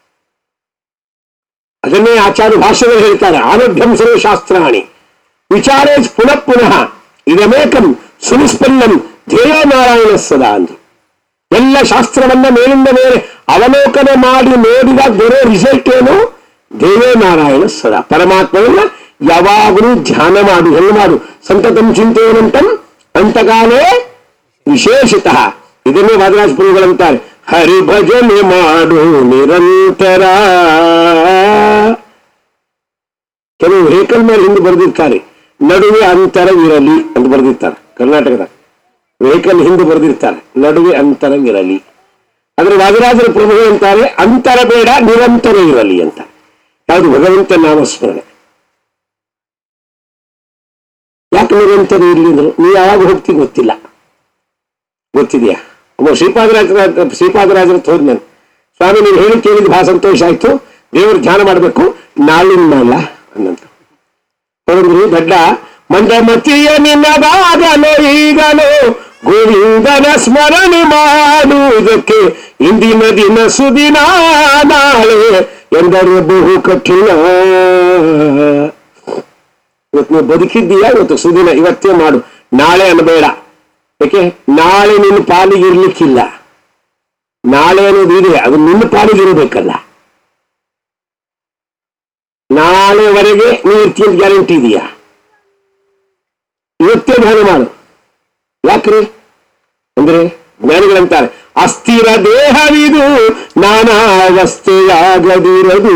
ಅದನ್ನೇ ಆಚಾರ್ಯ ಭಾಷೆಗಳು ಹೇಳ್ತಾರೆ ಆರೋಗ್ಯಂ ಸರ್ವಶಾಸ್ತ್ರಾಣಿ ವಿಚಾರೇ ಪುನಃ ಪುನಃ ಇದಮೇಕಂ ಸುನಿಸ್ಪನ್ನಂ ಧ್ಯೇಯ ನಾರಾಯಣ ಸದಾ ಅಂದ್ರು ಎಲ್ಲ ಶಾಸ್ತ್ರವನ್ನ ಮೇಲಿಂದ ಮೇಲೆ ಅವಲೋಕನ ಮಾಡಿ ನೋಡಿದಾಗ ಬರೋ ರಿಸಲ್ಟ್ ಏನು ದೇವೇ ನಾರಾಯಣ ಸದಾ ಪರಮಾತ್ಮನನ್ನ ಯಾವಾಗಲೂ ಧ್ಯಾನ ಮಾಡು ಹೆಂಗ್ ಮಾಡು ಸಂತತಂ ಚಿಂತೆಯನಂತಂ ಅಂತಕಾಲೇ ವಿಶೇಷತಃ ಇದನ್ನೇ ವಾದರಾಜ ಪ್ರಭುಗಳಂತಾರೆ ಹರಿ ಭಜನೆ ಮಾಡು ನಿರಂತರ ಕೆಲವು ವೆಹಿಕಲ್ ಮೇಲೆ ಹಿಂದೆ ಬರೆದಿರ್ತಾರೆ ನಡುವೆ ಅಂತರವಿರಲಿ ಅಂತ ಬರೆದಿರ್ತಾರೆ ಕರ್ನಾಟಕದ ವೆಹಿಕಲ್ ಹಿಂದೆ ಬರೆದಿರ್ತಾರೆ ನಡುವೆ ಅಂತರವಿರಲಿ ಆದ್ರೆ ವಾದಿರಾಜರ ಪ್ರಭು ಅಂತಾರೆ ಅಂತರ ಬೇಡ ನಿರಂತರ ಇರಲಿ ಅಂತ ಯಾವುದು ಭಗವಂತ ನಾಮಸ್ಮರಣೆ ಯಾಕೆ ನಿರಂತರ ಇರಲಿ ಅಂದ್ರು ನೀವು ಯಾವಾಗ ಹೋಗ್ತೀನಿ ಗೊತ್ತಿಲ್ಲ ಗೊತ್ತಿದೆಯಾ ಒಬ್ಬ ಶ್ರೀಪಾದರಾಜರ ಶ್ರೀಪಾದರಾಜರ ಹೋದ್ ನಾನು ಸ್ವಾಮಿ ನೀವು ಹೇಳಿ ಕೇಳಿದ ಬಹಳ ಸಂತೋಷ ಆಯ್ತು ದೇವರು ಧ್ಯಾನ ಮಾಡಬೇಕು ನಾಳಿನ ಅನ್ನಂತ ನೋಡಿದ್ರಿ ದಡ್ಡ ಮಂದಮತಿಯ ನಿನ್ನದಾಗಲೋ ಈಗಲೋ ಗೋವಿಂದನ ಸ್ಮರಣೆ ಮಾಡುವುದಕ್ಕೆ ಇಂದಿನ ದಿನ ಸುದಿನ ನಾಳೆ ಎಂದರೆ ಬಹು ಕಠಿಣ ಇವತ್ತು ನೀವು ಬದುಕಿದ್ದೀಯಾ ಇವತ್ತು ಸುದಿನ ಇವತ್ತೇ ಮಾಡು ನಾಳೆ ಅನ್ನಬೇಡ ಯಾಕೆ ನಾಳೆ ನಿನ್ನ ಪಾಲಿಗೆ ಇರ್ಲಿಕ್ಕಿಲ್ಲ ನಾಳೆ ಅನ್ನೋದು ಇದೆ ಅದು ನಿನ್ನ ಪಾಲಿಗೆ ಇರಬೇಕಲ್ಲ ನಾಳೆವರೆಗೆ ನೀವು ಇರ್ತೀಯ ಗ್ಯಾರಂಟಿ ಇದೆಯಾ ಇವತ್ತೇ ಧ್ಯಾನ ಮಾಡು ಯಾಕ್ರಿ ಅಂದ್ರೆ ಜ್ಞಾನಿಗಳಂತಾರೆ ಅಸ್ಥಿರ ದೇಹವಿದು ನಾನಾವಸ್ಥೆಯಾಗದಿರದು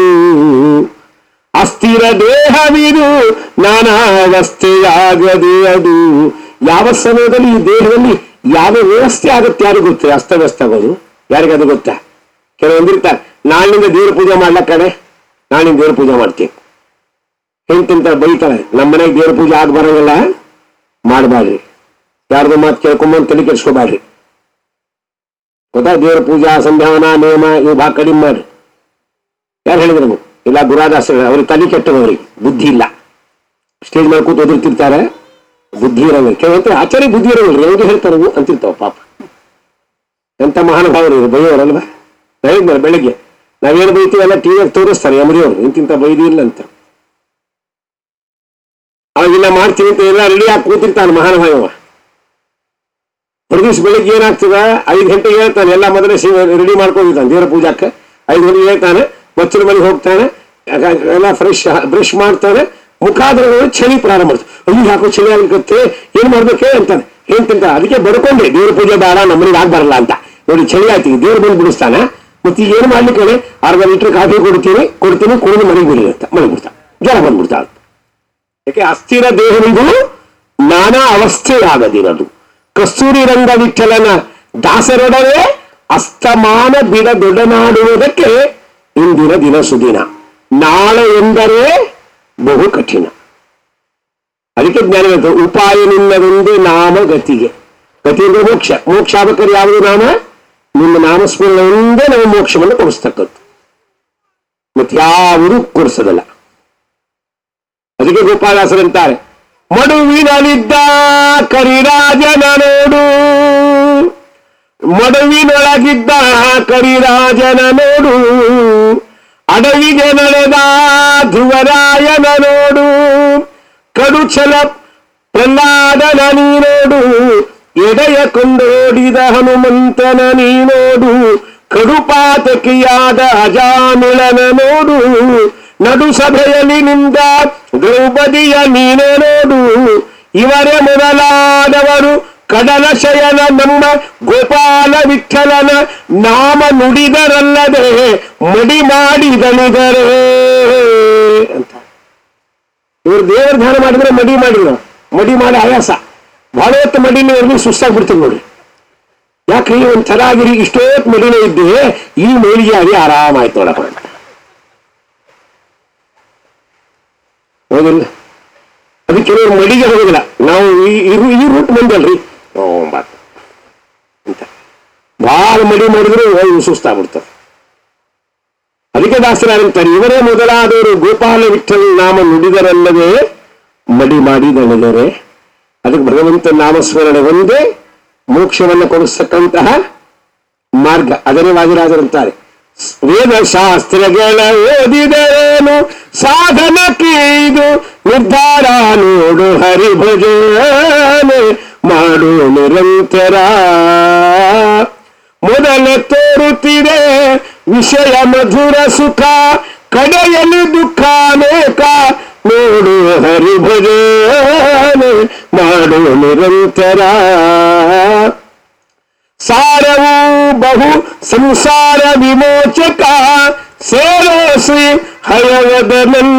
ಅಸ್ಥಿರ ದೇಹವಿದು ನಾನಾವಸ್ಥೆಯಾಗದಿರದು ಯಾವ ಸಮಯದಲ್ಲಿ ಈ ದೇಹದಲ್ಲಿ ಯಾವ ವ್ಯವಸ್ಥೆ ಆಗುತ್ತೆ ಯಾರಿಗೂ ಗೊತ್ತಿಲ್ಲ ಅಸ್ತವ್ಯಸ್ತ ಆಗೋದು ಯಾರಿಗದು ಗೊತ್ತಾ ಕೆಲವೊಂದಿರ್ತಾರೆ ನಾಳಿನಿಂದ ದೇವ್ರ ಪೂಜೆ ಮಾಡ್ಲಕ್ಕ ಕಡೆ ನಾಳಿನ ದೇವ್ರ ಪೂಜೆ ಮಾಡ್ತೀನಿ ಹೆಂತಿಂತ ಬೈತಾಳೆ ನಮ್ಮ ಮನೆಗೆ ದೇವ್ರ ಪೂಜೆ ಆಗ ಬರೋಂಗಿಲ್ಲ ಮಾಡಬಾಡ್ರಿ ಯಾರ್ದು ಮಾತು ಕೇಳ್ಕೊಂಬಂದು ತಲೆ ಕೆಡ್ಸ್ಕೊಬಾಡ್ರಿ ಗೊತ್ತಾ ದೇವ್ರ ಪೂಜಾ ಸಂಧ್ಯಾವನ ನಿಯಮ ಇವು ಭಾಳ ಕಡಿಮೆ ಮಾಡ್ರಿ ಯಾರು ಹೇಳಿದ್ರು ನಮಗೆ ಇಲ್ಲ ದುರಾದಾಸರು ಅವ್ರಿಗೆ ತಲೆ ಕೆಟ್ಟದ ಅವ್ರಿಗೆ ಬುದ್ಧಿ ಇಲ್ಲ ಸ್ಟೇಜ್ ಮೇಲೆ ಕೂತು ಒದರ್ತಿರ್ತಾರೆ ಬುದ್ಧಿ ಇರಂಗಿಲ್ಲ ಕೆಲವಂತ ಆಚಾರ್ಯ ಬುದ್ಧಿ ಇರಂಗಿಲ್ಲ ಹೆಂಗೆ ಹೇಳ್ತಾರೆ ಇವು ಅಂತಿರ್ತಾವ ಪಾಪ ಎಂತ ಮಹಾನುಭಾವರು ಇವರು ಬೈಯೋರಲ್ವಾ ಹೇಳಿದ್ನಲ್ಲ ಬೆಳಿಗ್ಗೆ ನಾವೇನು ಬೈತೀವಲ್ಲ ಟಿವಿಯಾಗ ತೋರಿಸ್ತಾರೆ ಯಮರಿಯವರು ಇಂತಿಂತ ಬೈದಿ ಇಲ್ಲ ಅಂತ ಅವಾಗಿಲ್ಲ ಮಾಡ್ತೀನಿ ಅಂತ ಎಲ್ಲ ರೆಡಿ ಆಗಿ ಕೂತಿರ್ತಾನೆ ಮಹಾನುಭಾವ ಪ್ರದೇಶ್ ಬೆಳಿಗ್ಗೆ ಏನಾಗ್ತದ ಐದು ಗಂಟೆಗೆ ಹೇಳ್ತಾನೆ ಎಲ್ಲ ಮೊದಲೇ ರೆಡಿ ಮಾಡ್ಕೊಂಡಿರ್ತಾನೆ ದೇವರ ಪೂಜಾಕ್ಕೆ ಐದು ಗಂಟೆಗೆ ಹೇಳ್ತಾನೆ ಬಚ್ಚಲ ಮನೆಗೆ ಹೋಗ್ತಾನೆ ಎಲ್ಲ ಫ್ರೆಶ್ ಬ್ರಷ್ ಮಾಡ್ತಾನೆ ಮುಖಾದ್ರಗಳು ಚಳಿ ಪ್ರಾರಂಭ ಮಾಡ್ತಾನೆ ಅಯ್ಯೋ ಯಾಕೋ ಚಳಿ ಆಗ್ಲಿಕ್ಕೆ ಏನ್ ಮಾಡ್ಬೇಕೆ ಅಂತಾನೆ ಏನ್ ತಿಂತ ಅದಕ್ಕೆ ಬಡ್ಕೊಂಡೆ ದೇವ್ರ ಪೂಜೆ ಬೇಡ ನಮ್ಮನಿಗೆ ಆಗ್ ಬರಲ್ಲ ಅಂತ ನೋಡಿ ಚಳಿ ಆಯ್ತು ಈಗ ದೇವ್ರು ಬಂದು ಬಿಡಿಸ್ತಾನೆ ಮತ್ತೆ ಈಗ ಏನು ಮಾಡ್ಲಿಕ್ಕೆ ಅರ್ಧ ಲೀಟರ್ ಕಾಫಿ ಕೊಡ್ತೀನಿ ಕೊಡ್ತೀನಿ ಕುಡಿದು ಮನೆಗೆ ಬಿಡಿ ಅಂತ ಮನೆಗೆ ಬಿಡ್ತಾನೆ ಜ್ವರ ಬಂದ್ಬಿಡ್ತಾಳೆ ಯಾಕೆ ಅಸ್ಥಿರ ದೇಹವಿದು ನಾನಾ ಅವಸ್ಥೆಯಾಗದಿರದು ಕಸ್ತೂರಿ ರಂಗ ವಿಠಲನ ದಾಸರೊಡನೆ ಅಸ್ತಮಾನ ಬಿಡದೊಡನಾಡುವುದಕ್ಕೆ ಇಂದಿನ ದಿನ ಸುದಿನ ನಾಳೆ ಎಂದರೆ ಬಹು ಕಠಿಣ ಅದಕ್ಕೆ ಜ್ಞಾನ ಹೇಳ್ತಾರೆ, ಉಪಾಯ ನಿನ್ನದೊಂದು ನಾಮ ಗತಿಗೆ ಗತಿ ಅಂದ್ರೆ ಮೋಕ್ಷ ಮೋಕ್ಷ ಆಗ್ಬೇಕಾದ್ರೆ ಯಾವುದು ನಾಮ ನಿಮ್ಮ ನಾಮಸ್ಮರಣೆ ಒಂದೇ ನಾವು ಮೋಕ್ಷವನ್ನು ಕೊಡಿಸ್ತಕ್ಕದ್ದು ಮತ್ತೆ ಯಾವುದು ಕೊಡಿಸೋದಲ್ಲ ಅದಕ್ಕೆ ಗೋಪಾಲದಾಸರಂತಾರೆ ಮಡುವಿನಲ್ಲಿದ್ದ ಕರಿರಾಜನ ನೋಡು ಮಡುವಿನೊಳಗಿದ್ದ ಕರಿರಾಜನ ನೋಡು ಅಡವಿಗೆ ನಡೆದ ಧ್ರುವರಾಯನ ನೋಡು ಕಡುಚಲ ಪ್ರಹ್ಲಾದನ ನೀನೋಡು ಎಡೆಯ ಕೊಂಡೋಡಿದ ಹನುಮಂತನ ನೀನೋಡು ಕಡುಪಾತಕಿಯಾದ ಅಜಾಮಿಳನ ನೋಡು ನಡು ಸಭೆಯಲ್ಲಿ ನಿಂದ ದ್ರೌಪದಿಯ ನೀನೆ ನೋಡು ಇವರೇ ಮೊದಲಾದವರು ಕಡಲ ಶಯನ ನಮ್ಮ ಗೋಪಾಲ ವಿಠಲನ ನಾಮ ನುಡಿದರಲ್ಲದೆ ಮಡಿ ಮಾಡಿದನಿದರೆ ಅಂತ ಇವರು ದೇವರ ಧ್ಯಾನ ಮಾಡಿದ್ರೆ ಮಡಿ ಮಾಡಿದ್ರು ಮಡಿ ಮಾಡಿ ಆಯಾಸ ಬಹಳ ಹೊತ್ತು ಮಡಿನ ಇವ್ರಿಗೆ ಸುಸ್ತಾಗ್ಬಿಡ್ತದೆ ನೋಡ್ರಿ ಯಾಕೆ ಈ ಒಂದು ಚೆನ್ನಾಗಿರಿ ಇಷ್ಟೊತ್ತು ಮಡಿನೇ ಇದ್ದೆ ಈ ಮೇಲಿಗೆ ಆಗಿ ಆರಾಮಾಯ್ತು ನೋಡಪ್ಪ ಅಂತ ಹೌದಿಲ್ಲ ಅದಕ್ಕೆ ಕೆಲವರು ಮಡಿಗೆ ಹೋಗೋದಿಲ್ಲ ನಾವು ಈ ಈ- ಈ ರೂಟ್ ಬಂದಲ್ರಿ ಓ ಬಾತ್ ಅಂತ ಭಾಳ ಮಡಿ ಮಾಡಿದ್ರೆ ಹೋಗಿ ಸುಸ್ತಾಗ್ಬಿಡ್ತಾರೆ ಅದಕ್ಕೆ ದಾಸರಾದಂತಾರೆ ಇವರೇ ಮೊದಲಾದವರು ಗೋಪಾಲ ವಿಠಲ ನಾಮ ನುಡಿದರಲ್ಲದೆ ಮಡಿ ಮಾಡಿದಳೆದರೆ ಅದಕ್ಕೆ ಭಗವಂತ ನಾಮಸ್ಮರಣೆ ಒಂದೇ ಮೋಕ್ಷವನ್ನು ಕೊಡಿಸ್ತಕ್ಕಂತಹ ಮಾರ್ಗ ಅದನ್ನೇ ವಾದಿರಾಜರಂತಾರೆ ವೇದ ಶಾಸ್ತ್ರಗಳ ಓದಿದರೇನು ಸಾಧನಕ್ಕೆ ಇದು ನಿರ್ಧಾರ ನೋಡು ಹರಿಭಜನೆ ಮಾಡು ನಿರಂತರ ಮೊದಲ ತೋರುತ್ತಿದೆ ವಿಷಯ ಮಧುರ ಸುಖ ಕಡೆಯಲ್ಲಿ ದುಃಖ ಅನೇಕ ನೋಡು ಹರಿಭಜನೆ ಮಾಡು ನಿರಂತರ ಸಾರವು ಬಹು ಸಂಸಾರ ವಿಮೋಚಕ ಸೇರೋ ಶ್ರೀ ಹಯವದ ನನ್ನ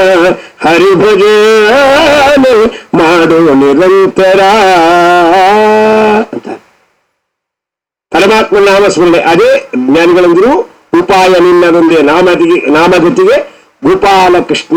ಹರಿಭಜನೆ ಮಾಡು ನಿರಂತರ ಅಂತ ಪರಮಾತ್ಮ ನಾಮಸ್ಮರಣೆ ಅದೇ ಜ್ಞಾನಿಗಳಂದ್ರು ಉಪಾಯ ನಿನ್ನದೊಂದೇ ನಾಮದಿಗೆ ನಾಮಗತಿಗೆ ಗೋಪಾಲ ಕೃಷ್ಣ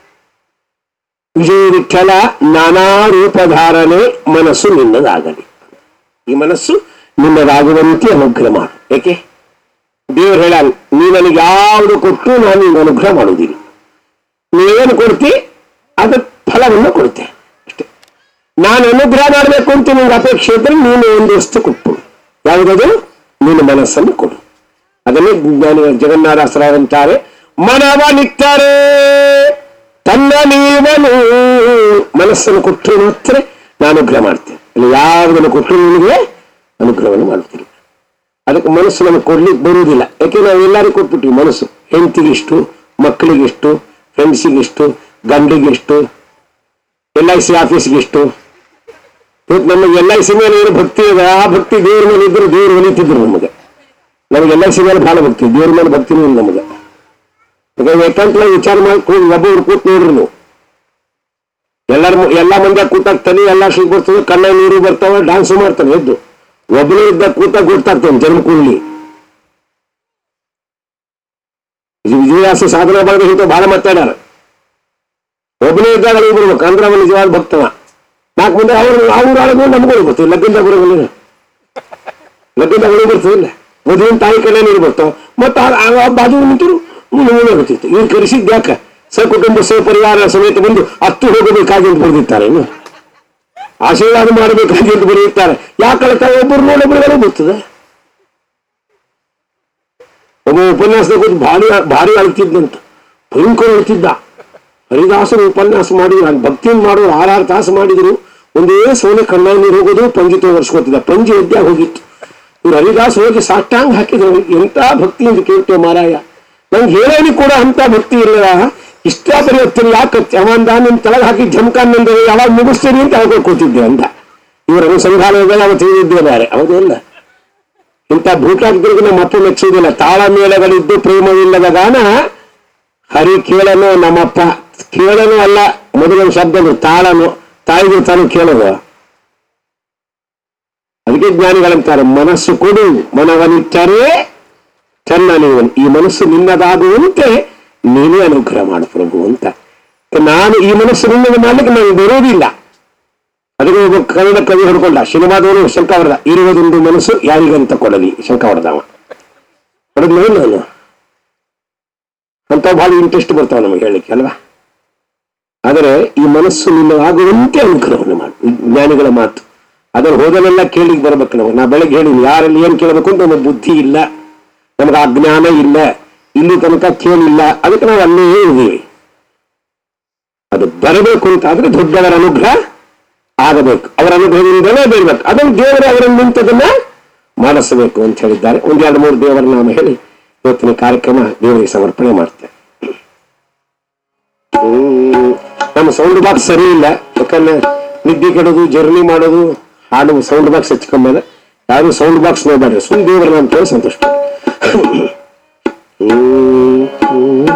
ವಿಜಯ ವಿಠಲ ನಾನಾ ರೂಪಧಾರಣೆ ಮನಸ್ಸು ನಿನ್ನದಾಗಲಿ ಈ ಮನಸ್ಸು ನಿನ್ನದಾಗುವಂತೆ ಅನುಗ್ರಹ ಮಾಡು ಏಕೆ ದೇವರು ಹೇಳ ನೀ ನನಗೆ ಯಾವುದು ಕೊಟ್ಟು ನಾನು ನಿನ್ನ ಅನುಗ್ರಹ ಮಾಡುವುದಿಲ್ಲ ನೀವೇನು ಕೊಡ್ತಿ ಅದ ಫಲವನ್ನು ಕೊಡುತ್ತೆ ಅಷ್ಟೇ ನಾನು ಅನುಗ್ರಹ ಮಾಡಬೇಕು ಅಂತ ನಿಮ್ಗೆ ಅಪೇಕ್ಷೆ ಇದ್ರೆ ನೀನು ಒಂದು ವಸ್ತು ಕೊಟ್ಟು ಯಾವುದದು ನಿನ್ನ ಮನಸ್ಸನ್ನು ಕೊಡು ಅದನ್ನೇ ಜ್ಞಾನಿಗಳು ಜಗನ್ನಾಥಾಸರಂತಾರೆ ಮನವನಿಟ್ಟರೆ ತನ್ನ ನೀವನು ಮನಸ್ಸನ್ನು ಕೊಟ್ಟರೆ ಮಾತ್ರ ನಾನು ಅನುಗ್ರಹ ಮಾಡ್ತೇನೆ ಇಲ್ಲಿ ಯಾವುದನ್ನು ಕೊಟ್ಟರು ನಿನಗೆ ಅನುಗ್ರಹವನ್ನು ಮಾಡುತ್ತಿಲ್ಲ ಅದಕ್ಕೆ ಮನಸ್ಸು ನಮಗೆ ಕೊಡ್ಲಿಕ್ಕೆ ಬರುವುದಿಲ್ಲ ಯಾಕೆ ನಾವು ಎಲ್ಲರಿಗೂ ಕೊಟ್ಬಿಟ್ವಿ ಮನಸ್ಸು ಹೆಂಡತಿಗಿಷ್ಟು ಮಕ್ಕಳಿಗಿಷ್ಟು ಫ್ರೆಂಡ್ಸಿಗಿಷ್ಟು ಗಂಡಿಗಿಷ್ಟು ಎಲ್ ಐ ಸಿ ಆಫೀಸ್ಗಿಷ್ಟು ಇವತ್ತು ನಮಗೆ ಎಲ್ ಐ ಸಿ ಮೇಲೆ ಏನು ಭಕ್ತಿ ಇದೆ ಆ ಭಕ್ತಿ ದೇವ್ರ ಮೇಲೆ ಇದ್ರು ದೇವ್ರು ಒಲಿತಿದ್ರು ನಮಗೆ ನಮಗೆ ಎಲ್ ಐ ಸಿ ಮೇಲೆ ಭಾಳ ಭಕ್ತಿ ದೇವ್ರ ಮೇಲೆ ಭಕ್ತಿನೂ ಇಲ್ಲ ನಮಗೆ ಈಗ ಏಕಾಂತವಾಗಿ ವಿಚಾರ ಮಾಡಿ ಕೂತ್ ಒಬ್ಬೊಬ್ರು ಕೂತ್ ನೋಡ್ರಿ ನೀವು ಎಲ್ಲರ ಎಲ್ಲ ಮಂದಿ ಕೂತಾಗ ತಲೆ ಎಲ್ಲ ಶುರು ಬರ್ತದೆ ಕಣ್ಣ ನೀರು ಬರ್ತಾವ ಡಾನ್ಸ್ ಮಾಡ್ತಾನೆ ಎದ್ದು ಒಬ್ಬನೇ ಇದ್ದ ಕೂತಾಗ ಗೊತ್ತಾಗ್ತಾನೆ ಜನ್ಮ ಕೂಡ್ಲಿ ಇದು ವಿಜಯಾಸ ಸಾಧನ ಬಗ್ಗೆ ಇಂಥ ಬಹಳ ಮಾತಾಡ್ಯಾರ ಒಬ್ಬನೇ ಇದ್ದಾಗ ಅಳಿಗೆ ಬರ್ಬೇಕು ಅಂದ್ರೆ ಅವನ ನಿಜವಾದ ಭಕ್ತವ ನಾಲ್ಕು ಮಂದಿ ಅವ್ರು ಅವ್ರ ಆಳಿಗೂ ನಮಗೂ ಬರ್ತದೆ ಲಗ್ನದಾಗ ಬರೋಲ್ಲ ಲಗ್ನದಾಗ ಅಳಿಗೆ ಬರ್ತದಿಲ್ಲ ಮದುವಿನ ತಾಯಿ ಕಡೆ ನೀರು ಬರ್ತಾವ ಮತ್ತೆ ಆ- ಆ ಬಾಜು ನಿಂತರು ಮುಂದೆ ಬರ್ತಿತ್ತು ಇವ್ರು ಕರೆಸಿದ್ ಯಾಕ ಸಕುಟುಂಬ ಪರಿವಾರ ಸಮೇತ ಬಂದು ಹತ್ತು ಹೋಗಬೇಕಾಗಿ ಅಂತ ಬರೆದಿರ್ತಾರೆ ಇನ್ನು ಆಶೀರ್ವಾದ ಮಾಡಬೇಕಾಗಿ ಅಂತ ಬರೆಯುತ್ತಾರೆ ಯಾಕೆ ಅಳ್ತಾರೆ ಒಬ್ಬರು ನೋಡೊಬ್ಬರಿಗೆಲ್ಲ ಬರ್ತದೆ ಒಬ್ಬ ಉಪನ್ಯಾಸದ ಕೂತು ಭಾರಿ ಭಾರಿ ಅಳ್ತಿದ್ದಂತ ಭಯಂಕರ ಅಳ್ತಿದ್ದ ಹರಿದಾಸರು ಉಪನ್ಯಾಸ ಮಾಡಿದ್ರು ಅಲ್ಲಿ ಭಕ್ತಿಯಿಂದ ಮಾಡೋರು ಆರಾರು ತಾಸು ಮಾಡಿದ್ರು ಒಂದೇ ಸೋನೆ ಕಣ್ಣ ನೀರು ಹೋಗೋದು ಪಂಜಿ ತೋರಿಸ್ಕೊತಿದ್ದ ಪಂಜಿ ಒದ್ದೆ ಹೋಗಿತ್ತು ಇವ್ರು ಹರಿದಾಸ್ ಹೋಗಿ ಸಾಷ್ಟಾಂಗ ಹಾಕಿದ್ರು ಎಂತ ಭಕ್ತಿಯಿಂದ ಕೇಳ್ತೇವೆ ಮಾರಾಯ ನಂಗೆ ಹೇಳೇನಿ ಕೂಡ ಅಂತ ಭಕ್ತಿ ಇಲ್ಲ ಇಷ್ಟ ಪರಿವರ್ತನೆ ಯಾಕೆ ಅವಂದ ನಿಮ್ ತಲೆಗೆ ಹಾಕಿ ಜಮಖಾನಂದ ಯಾವಾಗ ಮುಗಿಸ್ತೀನಿ ಅಂತ ಹೇಳ್ಕೊಂಡು ಕೂತಿದ್ದೆ ಅಂತ ಇವರು ಅನುಸಂಧಾನದಲ್ಲಿ ಅವತ್ತು ತಿಳಿದಿದ್ದೇ ಬೇರೆ ಹೌದಿಲ್ಲ ಇಂಥ ಭೂತಾಗ್ತಿರ್ಗು ನಮ್ಮ ಅಪ್ಪ ಮೆಚ್ಚುವುದಿಲ್ಲ ತಾಳ ಮೇಳಗಳಿದ್ದು ಪ್ರೇಮವಿಲ್ಲದ ಗಾನ ಹರಿ ಕೇಳನು ನಮ್ಮಪ್ಪ ಕೇಳನು ಅಲ್ಲ ಮೊದಲೊಂದು ಶಬ್ದನು ತಾಳನು ತಾಯಿಗೆ ತಾನು ಕೇಳೋದು ಅದಕ್ಕೆ ಜ್ಞಾನಿಗಳಂತಾರೆ ಮನಸ್ಸು ಕೊಡು ಮನವನಿಟ್ಟರೆ ಚೆನ್ನ ನೀವು ಈ ಮನಸ್ಸು ನಿನ್ನದಾಗುವಂತೆ ನೀನೇ ಅನುಗ್ರಹ ಮಾಡು ಪ್ರಭು ಅಂತ ನಾನು ಈ ಮನಸ್ಸು ನಿನ್ನದು ಮಾಡ್ಲಿಕ್ಕೆ ನನಗೆ ಬರೋದಿಲ್ಲ ಅದಕ್ಕೆ ಒಬ್ಬ ಕನ್ನಡ ಕವಿ ಹೊಡ್ಕೊಂಡ ಸಿನಿಮಾದವರು ಶಂಕ ಹೊಡೆದ ಇರುವುದೊಂದು ಮನಸ್ಸು ಯಾರಿಗಂತ ಕೊಡಲಿ ಶಂಕ ಹೊಡೆದವ ಹೊಡೆದ್ಮೇಲೆ ನಾನು ಅಂತ ಬಹಳ ಇಂಟ್ರೆಸ್ಟ್ ಬರ್ತಾವ ನಮಗೆ ಹೇಳಲಿಕ್ಕೆ ಅಲ್ವಾ ಆದರೆ ಈ ಮನಸ್ಸು ನಿನ್ನದಾಗುವಂತೆ ಅನುಗ್ರಹವನ್ನು ಮಾಡು ಈ ಜ್ಞಾನಿಗಳ ಮಾತು ಅದನ್ನು ಹೋದಲೆಲ್ಲ ಕೇಳಿಗೆ ಬರ್ಬೇಕು ನಾವು ನಾ ಬೆಳಗ್ಗೆ ಹೇಳಿ ಯಾರಲ್ಲಿ ಏನ್ ಕೇಳಬೇಕು ಅಂತ ನಮಗೆ ಬುದ್ಧಿ ಇಲ್ಲ ನಮಗೆ ಅಜ್ಞಾನ ಇಲ್ಲ ಇಲ್ಲಿ ತನಕ ಕೇಳಿಲ್ಲ ಅದಕ್ಕೆ ನಾವು ಅಲ್ಲೇ ಇದ್ದೀವಿ ಅದು ಬರಬೇಕು ಅಂತ ಆದ್ರೆ ದೊಡ್ಡವರ ಅನುಗ್ರಹ ಆಗಬೇಕು ಅವರ ಅನುಗ್ರಹದಿಂದಲೇ ಬರಬೇಕು ಅದನ್ನು ದೇವರು ಅವರನ್ನು ನಿಂತದನ್ನ ಮಾಡಿಸಬೇಕು ಅಂತ ಹೇಳಿದ್ದಾರೆ ಒಂದೆರಡು ಮೂರು ದೇವರ ನಾಮ ಹೇಳಿ ಇವತ್ತಿನ ಕಾರ್ಯಕ್ರಮ ದೇವರಿಗೆ ಸಮರ್ಪಣೆ ಮಾಡ್ತೇವೆ ಹ್ಮ್. ನಮ್ಮ ಸೌಂಡ್ ಬಾಕ್ಸ್ ಸರಿ ಇಲ್ಲ ಯಾಕಂದ್ರೆ ನಿದ್ದೆ ಕೆಡೋದು ಜರ್ನಿ ಮಾಡೋದು ಹಾಡು ಸೌಂಡ್ ಬಾಕ್ಸ್ ಹಚ್ಕೊಂಬಲ್ಲ ಯಾರು ಸೌಂಡ್ ಬಾಕ್ಸ್ ನೋಡ್ಬೇಡ್ರಿ ಸುಮ್ ದೇವರ ನಾಮ ಕೇಳಿ ಸಂತೋಷ ಹ್ಮ್. ಹ್ಮ್.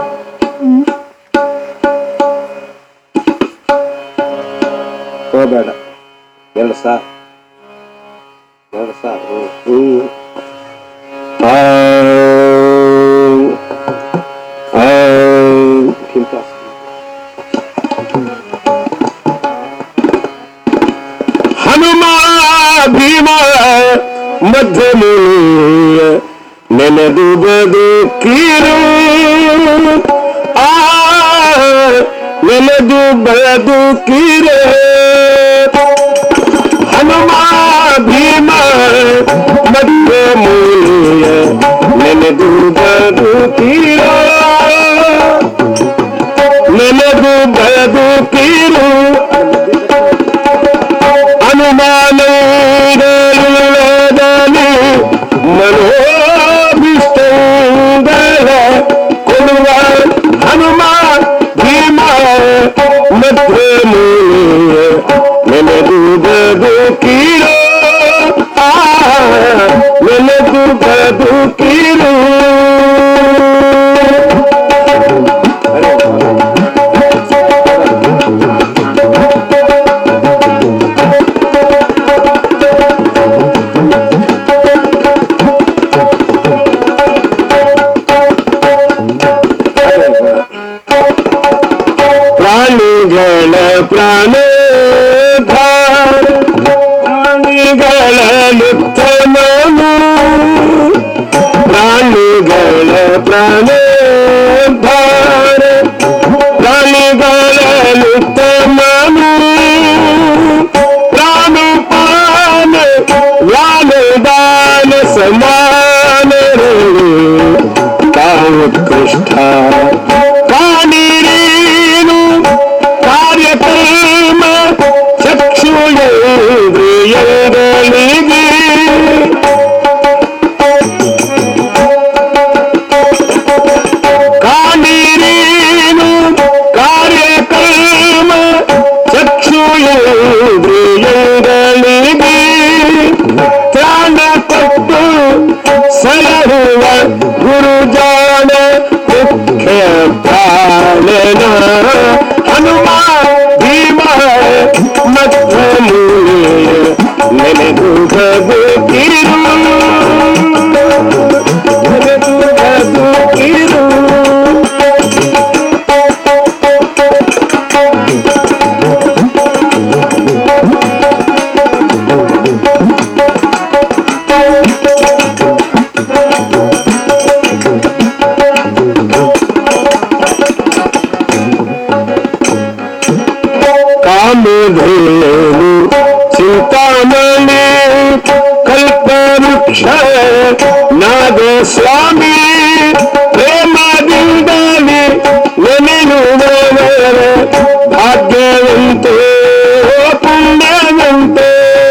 ಹೋಗ್ಬೇಡ ಎರಡು ಸಾವಿರ ಎರಡು ಸಾವಿರ ಹ್ಮ್. ಆ, ಆ, ಇಂಥ ಹನುಮ ಭೀಮ ಮಧ್ಯಮುನಿಯ ನೆನೆದು ಬದುಕಿರು ಆ ನೆನೆದು ಬದುಕಿರೆ ಹನುಮ ಭೀಮ ಮಧ್ಯಮುನಿಯ ನೆನೆದು ಬದುಕಿರೋ ನೆನೆದು ಬದುಕಿರು ಅನುಮಾನದಲ್ಲಿ ಮನೋಭಿಷ್ಟಗಳ ಕೊಡುವ ಹನುಮ ಭೀಮ ಮಧ್ಯ ಮೂಲ ನೆನೆದು ಬದುಕಿರೋ ಆ ನೆನೆದು ಬದುಕಿರೋ ಪ್ರಾಣೋದ್ಧಾರ ಪ್ರಾಣಿಗಳಲ್ಲಿ ತಮನು ಪ್ರಾಣಪಾನ ವ್ಯಾನದಾನ ಸಮಾನರು ತಾವು ಕೃಷ್ಣ ಕಾಣಿರೇನು ಕಾರ್ಯಕ್ರಮ ಚಕ್ಷುಳೇಂದ್ರಿಯಗಳಿಗೆ ಕಾಣಿರೇನು ಕಾರ್ಯಕ್ರಮ ಚಕ್ಷುಳೇಂದ್ರಿಯಗಳಿಗೆ ತ್ರಾಣ ಕೊಟ್ಟು ಸಲಹುವ ಗುರುಜಾಣ ಮುಖ್ಯ ಪ್ರಾಣನ ಹನುಮ ಭೀಮ ಮಧ್ವ ನೆನೆದು ಬದುಕಿರು ನೆನೆದು ಬದುಕಿರು ಕಾಮಧೇನು ಚಿಂತಾಮಣಿ ಕಲ್ಪವೃಕ್ಷ ನಾಗಸ್ವಾಮಿ ಪ್ರೇಮದಿಂದಲೇ ನೆನೆಯುವವರ ಭಾಗ್ಯವಂತೆ ಪುಣ್ಯವಂತೆ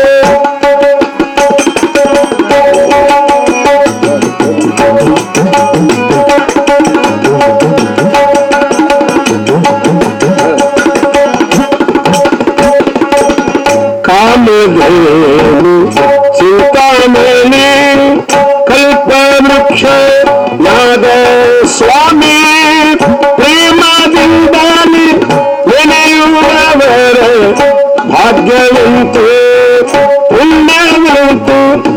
ಕಾಮಧೇನು ಚಿಂತಾಮಣಿ ಕಲ್ಪವೃಕ್ಷ ನಾದ ಸ್ವಾಮಿ ಪ್ರೇಮದಿಂದಾಲಿ ನೆನೆಯುವವರ ಭಾಗ್ಯವಂತು ಪುಣ್ಯವಂತು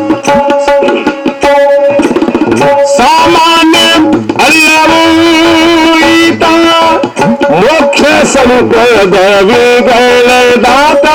ಸಾಮಾನ್ಯ ಅಲ್ಲವೂ ಈತ ಮೋಕ್ಷ ಸಂಪದ ವಿಗಳ ದಾತ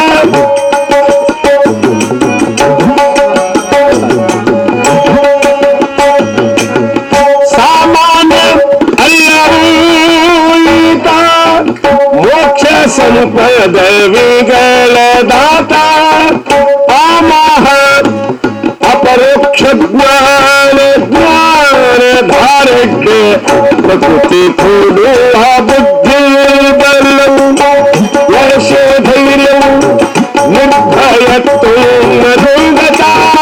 ಸಾಮಾನ್ಯ ಅಲ್ಲವೂ ಈತ ಮೋಕ್ಷ ಸಂಪದ ವಿಗಳ ದಾತ ಪಾಮಹ ಅಪರೋಕ್ಷ ಜ್ಞಾನ ಜ್ಞಾನ ಧಾರಕ್ಕೆ ಪ್ರಕೃತಿ ಕೊಡುವ ಬುದ್ಧಿ ಬಲವು ಯಶ ಧೈರ್ಯವು ನಿರ್ಭಯತ್ವ ಮರುಗತ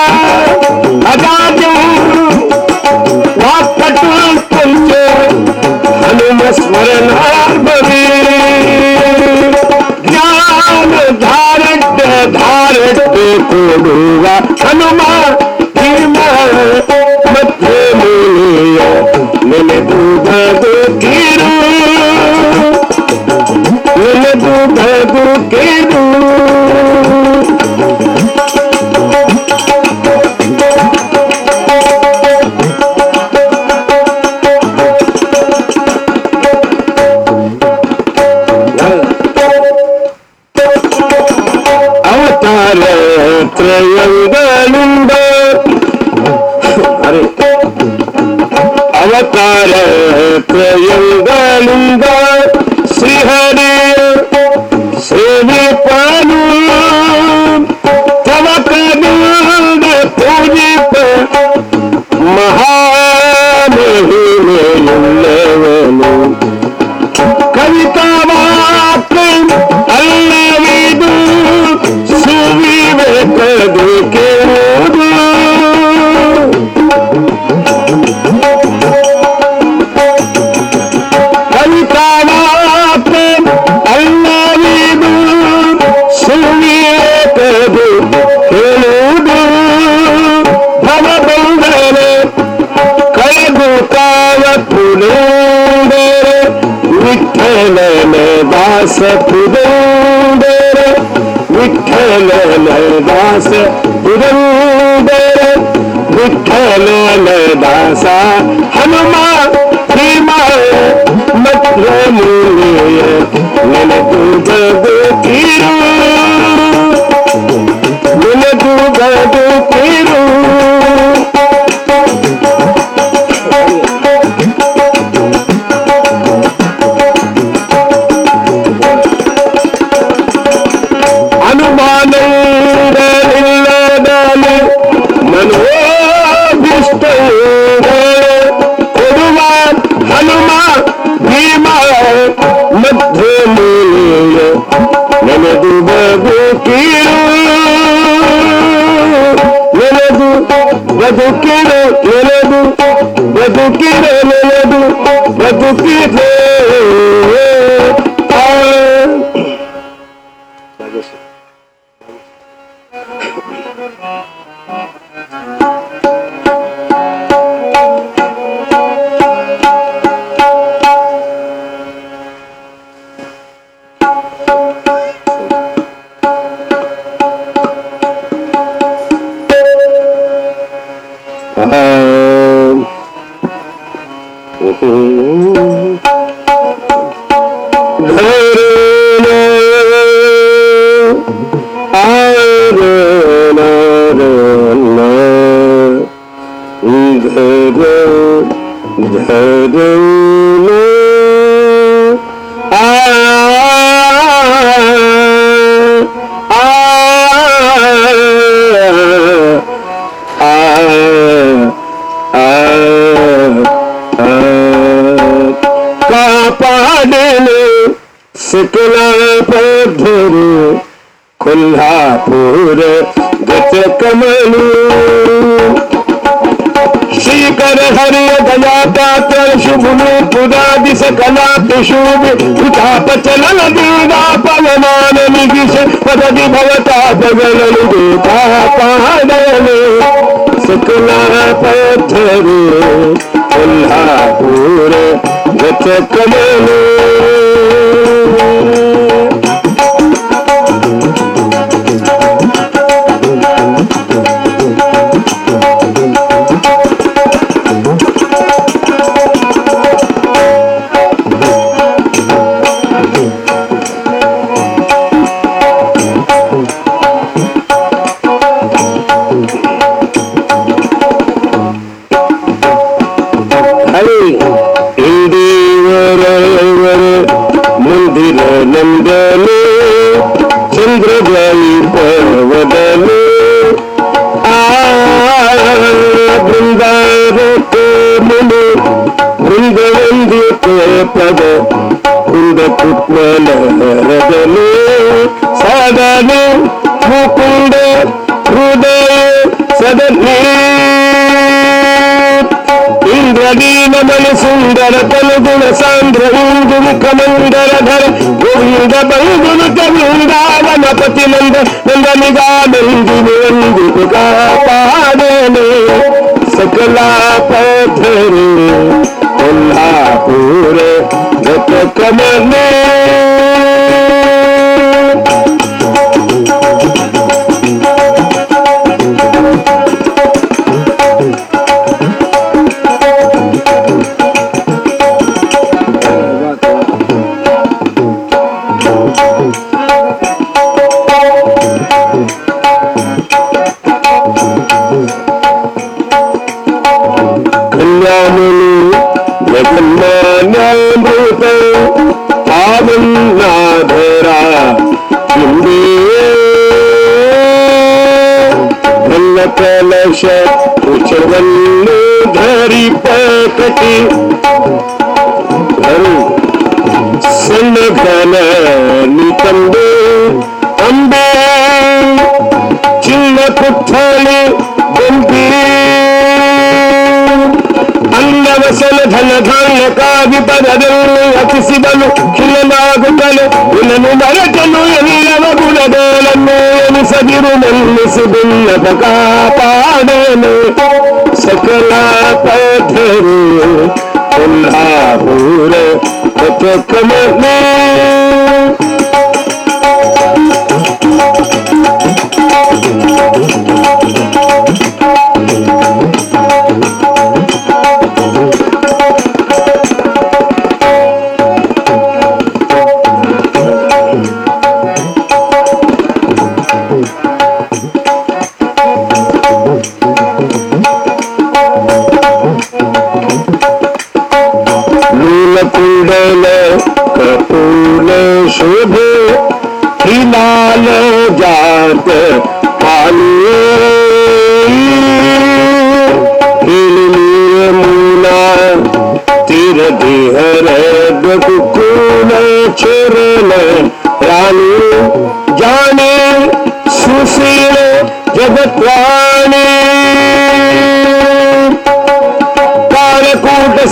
ಅದಾಜು ವಾಕ್ಕಟು ಪಂಚ ಹನುಮ ಸ್ಮರಣಾರ್ಭವಿ ಜ್ಞಾನ ಧಾರಡ್ಡ ಧಾರಡ್ಡ ಕೊಡುವ ಹನುಮ ಭೀಮ ಮಧ್ಯೆ ಮೂಲೆಯ ನೆನೆದು ಬದುಕಿರು ನೆನೆದು ಬದುಕಿರು ಅವತಾರ ತ್ರಯಂಗನುಂಡ ಅರೆ ಅವತಾರ ತ್ರಯಂಗನುಂಡ ಶ್ರೀಹರಿಯ ಸೇವಿಪನು ತವಕದಿಂದ ಪೂಜಿಪ ಮಹಾಮಹಿಮೆಯುಳ್ಳವನು ಕವಿತಾವಾಕ್ಯ ಅಲ್ಲವಿದು ಸುವಿವೇಕದು ಕೇಳುವುದು ಕವಿತಾವಾಕ್ಯ ಅಲ್ಲವಿದು ಸುವಿವೇಕದು ಕೇಳುವುದು ಭವಬಂಧನೆ ಕಳೆದು ಕಾವ ಪುರಂದರ ವಿಠಲನ ದಾಸ ಪುರಂದರ ವಿಠಲನ ದಾಸ ಪುರಂದರ ವಿಠಲನ ದಾಸ ಹನುಮ ಭೀಮ ಮಧ್ವ ಮೂಲೆಯ ನೆನೆದು ಬದುಕಿರು ನೆನೆದು ಬದುಕಿರು ಬದುಕಿರೋ ನೆಲದು ಬದುಕಿರೋ ನೆಲದು ಬದುಕಿರೋ ಆ ಕಾಪಾಡಲು ಸಕಲ ಪದ್ಧರು ಕೊಲ್ಹಾಪುರ ಗತ ಕಮಲು ಶ್ರೀಕರ ಹರಿಯ ದಯಾ ಪಾತ್ರ ಶುಭನು ಪುರಾದಿ ಸಕಲಾತಿ ಶುಭ ಉತಾಪ ಚಲನ ದೀದಾಪವಮಾನ ನಿಗಿಷ ಪದವಿ ಭವತಾಪಗಳನ್ನು ಕಾಪಾಡಲು ಸಕಲ ಪದ್ಧರು ಕೊಲ್ಹಾಪುರ ಗತ ಕಮಲು ಹರಿ ಇಂದಿವರವರ ಮುಂದಿನ ನಂದನು ಚಂದ್ರಗಾಳಿ ಪರ್ವದನು ಆ ಬೃಂದಾರಕ ಮುನು ಬೃಂದವಂದಿತ ಪದ ಕುಂದ ಕುತ್ಮಲರದನು ಸಾಧನೆ ಮುಕುಂದ ಹೃದಯ ಸದನೇ ಇಂದ್ರದೀನಮಣಿ ಸುಂದರ ತನುಗುಣ ಸಾಂದ್ರ ಇಂದು ಮುಖಮಂದರ ಧರ ಗೋವಿಂದ ಬಂಧುನುತ ವೃಂದಾವನ ಪತಿ ನಂದ ನಂದನಿಗಾನಂದಿನಿ ವಂದಿತು ಕಾಪಾಡನೆ ಸಕಲ ಪಥರು ಕೊಲ್ಹಾಪುರ ಗತ ಕಮಲೆ ಕಲ್ಯಾಣನು ಜಗನ್ಮಾನ್ಯಾಮೃತ ಆಮನ್ನಾಧರ ಇಂದೇ ನನ್ನ ಕಲಶ ಕುಚವನ್ನು ಧರಿಪ ಕಟಿ ಧರು ಸಣ್ಣ ಘನ ನಿತಂಬೆ ಅಂಬೆ ಚಿನ್ನ ಪುತ್ಥಳಿ ಗೊಂಬಿ ಅನ್ನವಸನ ಧನ ಧಾನ್ಯ ಕಾವಿ ಪದದಲ್ಲಿ ಅತಿಸಿದನು ಖಿಲನಾಗುತ್ತಲು ಉನನು ಮರೆತನು ಎಲ್ಲವ ಗುಣಗಳನ್ನು ಎನಿಸದಿರು ಮನ್ನಿಸಿ ಬಿಲ್ಲದ ಕಾಪಾಡನು ಸಕಲ ಪಥರು ಕೊಲ್ಹಾಪುರ ಕಮಲೆ ಲೂಲ ಕುಂಡಲ ಕಪೂಲ ಶೋ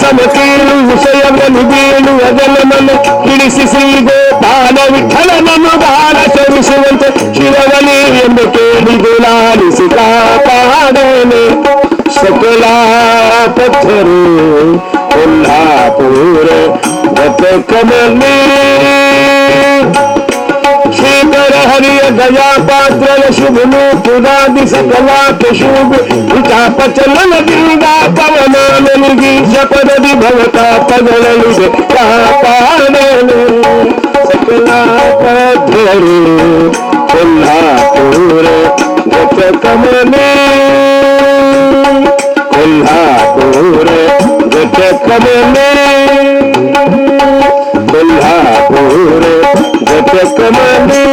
ಸಮಕೀಳು ವಿಷಯವನ್ನು ಬೀಳುವುದನ್ನು ನನ್ನ ತಿಳಿಸಿ ಶ್ರೀ ಗೋಪಾಲ ವಿಠಲನನ್ನು ಬಾಲ ಚರಿಸುವಂತೆ ಶಿವವನೇ ಎಂದು ಕೇಳಿದು ಲಾಲಿಸಿ ಕಾಪಾಡನೆ ಸಕಲ ಪಥರು ಕೊಲ್ಹಾಪುರ ಗತ ಕಮಲೇ ಶ್ರೀಧರ ಹರಿಯ ದಯಾ ಪಾತ್ರಯ ಶುಭನು ಪುರಾದಿ ಸಕಲಾಕ ಶುಭ ವಿಚಾಪ ಚಲನದಿಂದ ಪವನ ನನಗಿ ಶಪದದಿ ಭವತ ಪಗಳಲಿದೆ ಕಾಪಾಡಲು ಸಕಲ ಪದ್ಧರು ಕೊಲ್ಹಾಪುರ ಗತ ಕಮಲೇ ಕೊಲ್ಹಾಪುರ ಗತ ಕಮಲೇ ಕೊಲ್ಹಾಪುರ ಗತ ಕಮಲೇ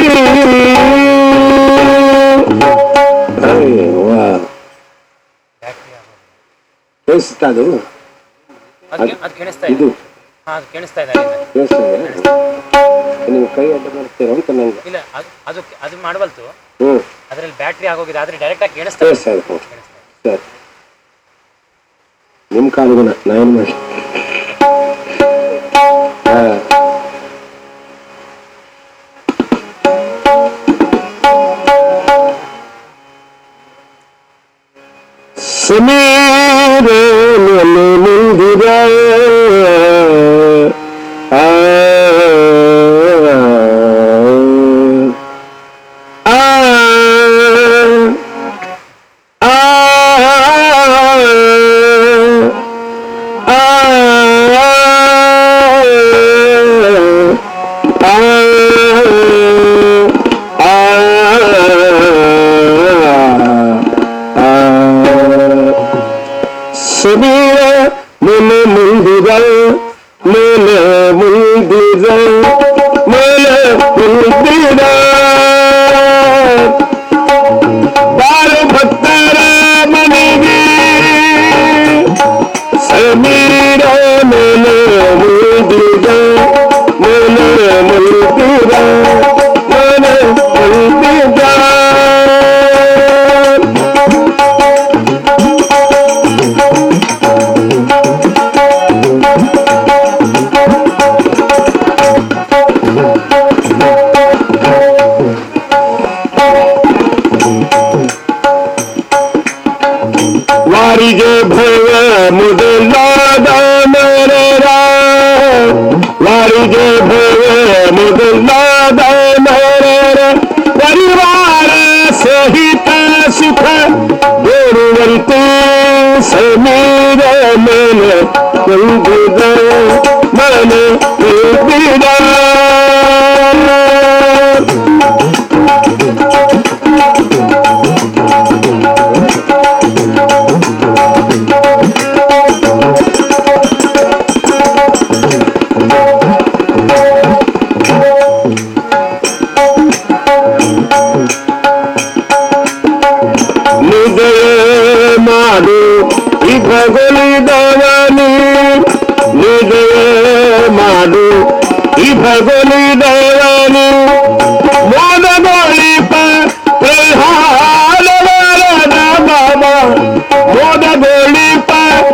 ಕೇಳಿಸ್ತಾ ಅದು ಅದು ಅದು ಕೇಳಿಸ್ತಾ ಇದು ಇದೆ ಹಾ ಅದು ಕೇಳಿಸ್ತಾ ಇದೆ ಅಲ್ಲಿಂದ. ಕೇಳಿಸ್ತಾ ಇದೆಯಾ? ನೀವು ಕೈ ಅಡ್ಡ ಮಾಡ್ತೀರಾ ಅಂತ ನಂಗೆ ಇಲ್ಲ ಅದು ಅದು ಅದು ಮಾಡಬಲ್ತು ಹ್ಞೂ ಅದ್ರಲ್ಲಿ ಬ್ಯಾಟ್ರಿ ಆಗೋಗಿದೆ ಆದ್ರೆ ಡೈರೆಕ್ಟ್ ಆಗಿ ಕೇಳಿಸ್ತಾ ಇದೆ. ಕೇಳಿಸ್ತಾ ಇದೆ ಹ್ಞೂ. ಕೇಳಿಸ್ತಾ ಇದೆ. ಸರಿ ನಿಮ್ಮ ಕಾಲುಗುಣ ನಾನು ಮಾಡಿ ಸಮೀರ ನನ್ನ ಮುಂದಿರ ಆ ಆ ಸಮೀರ ನನ್ನ ಮುಂದಿರ ನನ್ನ ಮುಂದಿರ ನನ್ನ ಮುಂದಿರ ಬಾಳು ಭಕ್ತರ ಮನೆಗೆ ಸಮೀರ ಮನ ಮುದಿದ ಮನ ಮುದಿದ ಮನ ಮುದಿದ ವಾರಿಗೆ ಭವ ಮೊದಲಾದ ನರರ ವಾರಿಗೆ ಭವ ಮೊದಲಾದ ನರರ ಪರಿವಾರ ಸಹಿತ ಸುಖ ದೊರುವಂತೆ ಸಮೀರ ಮನ ಕುಂದಿದ ಮನ ಕುಂದಿದ ನಿದಯ ಮಾಡು ಇಭಗೊಲಿದವನು ನಿದಯ ಮಾಡು ಇಭಗೊಲಿದವನು ಮೋದಗೊಳಿಪ ಪ್ರಹ್ಲಾದವರದ ಬಾಬಾ ಮೋದಗೊಳಿಪ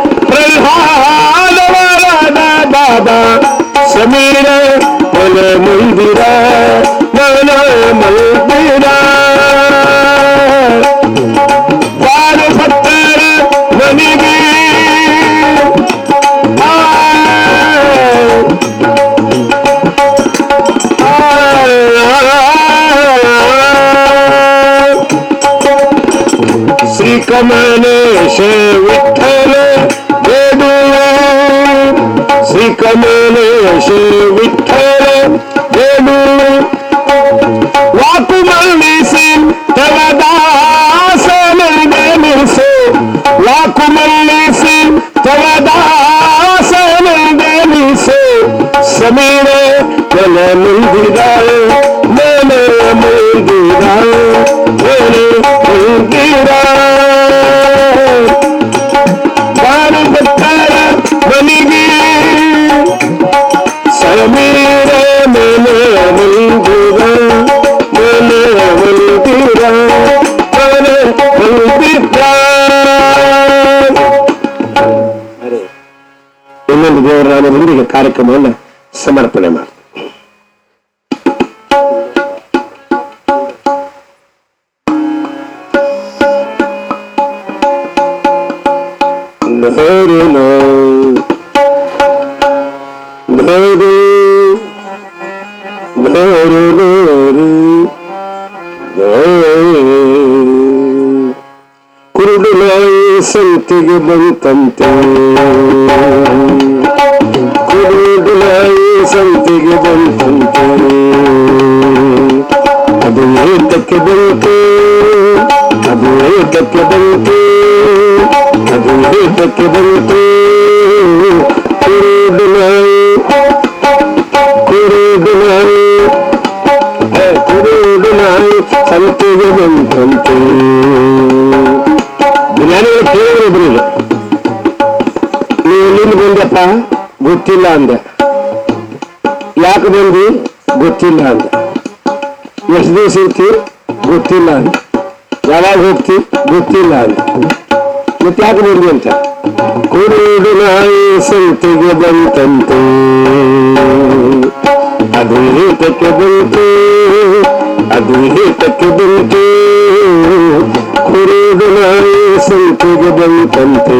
ಪ್ರಹ್ಲಾದವರದ ಬಾಬಾ ಸಮೀರ ಮನ ಮಂದಿರ ಮನ ಮಂದಿರ ಬಾರು ಭಕ್ತರ ಮನೆಗೆ ಆ, ಆ, ಶ್ರೀ ಕಮಲೇಶ ವಿಠಲ ಬೇಡುವ ಶ್ರೀ ಕಮಲೇಶ ವಿಠಲ ಬೇಡುವ ವಾಕು ಮಲ್ಲಿಸಿ ತವ ದಾಸನಂದನಿಸು ವಾಕು ಮಲ್ಲಿಸಿ ತವ ದಾಸನಂದನಿಸು ಸಮೀರ ಮನ ಮುಂದಿದ ಮನ ಮುಂದಿದ ಮನ ಮುಂದಿರ ದೇವರ ನಾಮದೊಂದಿಗೆ ಕಾರ್ಯಕ್ರಮವನ್ನು ಸಮರ್ಪಣೆ ಮಾಡಿ ಕುರುಡುನಾಯಿ ಸಂತಿಗೆ ಬಂತಂತೆ ಕುರುಡುನಾಯಿ ಸಂತಿಗೆ ಬಂತಂತೆ ಅದು ಏತಕ್ಕೆ ಬಂತು ಅದು ಏತಕ್ಕೆ ಬಂತು ಅದು ಏತಕ್ಕೆ ಬಂತು ಕುರುಡುನಾಯಿ ಕುರುಡುನಾಯಿ ಹೇ, ಕುರುಡುನಾಯಿ ಸಂತಿಗೆ ಬಂತಂತೆ ಜ್ಞಾನಿಗಳು ಕೇಳಿದ್ರು ಒಬ್ರಿಗೆ ನೀವು ಎಲ್ಲಿಂದ ಬಂದಪ್ಪ ಗೊತ್ತಿಲ್ಲ ಅಂದ ಯಾಕೆ ಬಂದಿ ಗೊತ್ತಿಲ್ಲ ಅಂದ ಎಷ್ಟು ದಿವಸ ಇರ್ತಿ ಗೊತ್ತಿಲ್ಲ ಅಂದ ಯಾವಾಗ ಹೋಗ್ತಿ ಗೊತ್ತಿಲ್ಲ ಅಂದ ಮತ್ತೆ ಯಾಕೆ ಬಂದಿ ಅಂತ ಕುರುಡು ನಾಯಿ ಸಂತಿಗೆ ಬಂತಂತೆ ಅದು ಏತಕ್ಕೆ ಬಂತು ಅದು ಏತಕ್ಕೆ ಬಂತು ಕುರುಡು ನಾಯಿ ಸಂತಿಗೆ ಬಂತಂತೆ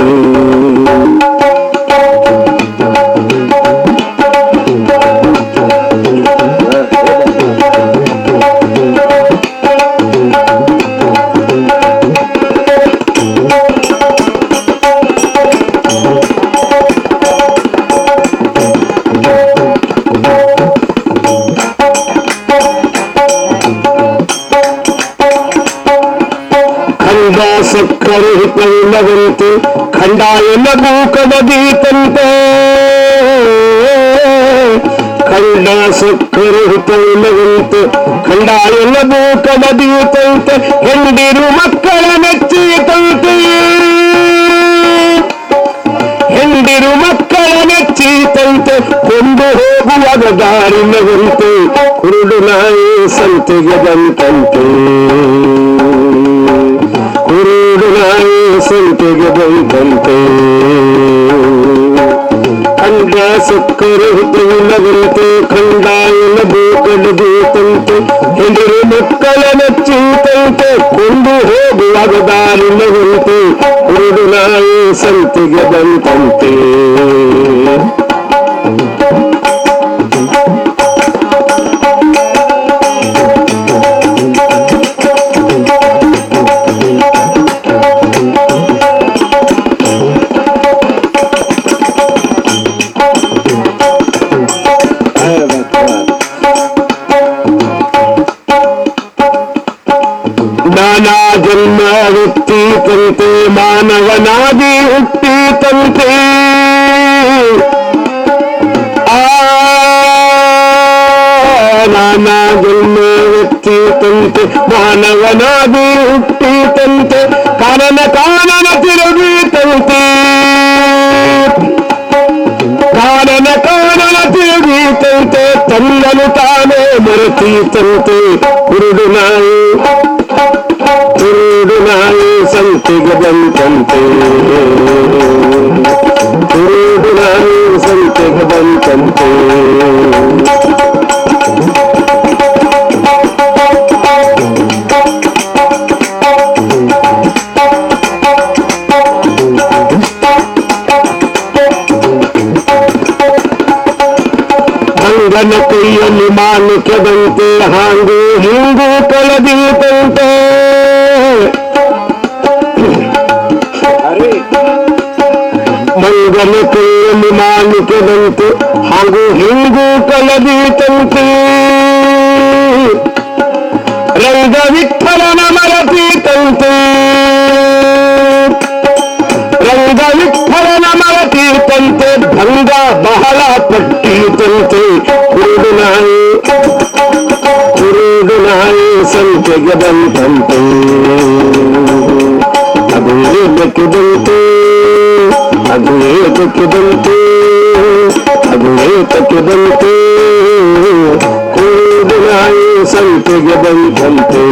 ಖಂಡ ಸಕ್ಕರೆ ಪೈಲವಂತೆ ಖಂಡ ಎಲ್ಲವೂ ಕಡದೀತಂತೆ ಖಂಡ ಸಕ್ಕರೆ ಪೈಲವಂತೆ ಖಂಡ ಎಲ್ಲವೂ ಕಡದೀತಂತೆ ಹೆಂಡಿರು ಮಕ್ಕಳ ಮೆಚ್ಚೀತಂತೆ ಹೆಂಡಿರು ಮಕ್ಕಳ ಮೆಚ್ಚೀತಂತೆ ಕೊಂಡು ಹೋಗುವಾಗ ದಾರಿಲ್ಲವಂತೆ ಕುರುಡು ನಾಯಿ ಸಂತೆಗೆ ಬಂತಂತೆ ಕುರುಡು ನಾಯಿ ಸಂತೆಗೆ ಬಂತಂತೆ ಖಂಡ ಸಕ್ಕರೆ ಹುಟ್ಟಿಲ್ಲವಂತೆ ಖಂಡ ಎನ್ನಬೂ ಕಡದೀತಂತೆ ಹೆಂಡಿರು ಮಕ್ಕಳ ಮೆಚ್ಚೀತಂತೆ ಕೊಂಡು ಹೋಗುವಾಗ ದಾರಿಲ್ಲವಂತೆ ಕುರುಡು ನಾಯಿ ಸಂತೆಗೆ ಬಂತಂತೆ ನಾನಾ ಜನ್ಮ ಹುಟ್ಟೀತಂತೆ ಮಾನವನಾಗಿ ಹುಟ್ಟೀತಂತೆ ಆ ನಾನಾ ಜನ್ಮ ಹುಟ್ಟೀತಂತೆ ಮಾನವನಾಗಿ ಹುಟ್ಟೀತಂತೆ ಕಾರಣ ಕಾರಣ ತಿರುಗೀತಂತೆ ಕಾರಣ ಕಾರಣ ತಿರುಗೀತಂತೆ ತನ್ನನು ತಾನೇ ಮರೆತೀತಂತೆ ಕುರುಡು ನಾಯಿ ಕುರುಡು ನಾಯಿ ಸಂತೆಗೆ ಬಂತಂತೆ ಕುರುಡು ನಾಯಿ ಸಂತೆಗೆ ಬಂತಂತೆ ಅಂಗನ ಕೈಯಲ್ಲಿ ಮಾಣಿಕ್ಯದಂತೆ ಹಾಂಗು ಹಿಂಗು ಕಳದೀತಂತೆ ಮಂಗನ ಕೈಯಲ್ಲಿ ಮಾಣಿಕ್ಯದಂತೆ ಹಾಗೂ ಹಿಂಗು ಕಳದೀತಂತೆ ರಂಗ ವಿಠಲನ ಮರತೀತಂತೆ ರಂಗ ವಿಠಲನ ಮರತೀತಂತೆ ಭಂಗ ಬಹಳ ಪಟ್ಟೀತಂತೆ ಕುರುಡು ನಾಯಿ ಕುರುಡು ನಾಯಿ ಸಂತೆಗೆ ಬಂತಂತೆ ಅದು ಏತಕ್ಕೆ ಬಂತು ಅದು ಏತಕ್ಕೆ ಬಂತು ಅದು ಏತಕ್ಕೆ ಬಂತು ಕುರುಡು ನಾಯಿ ಸಂತೆಗೆ ಬಂತಂತೆ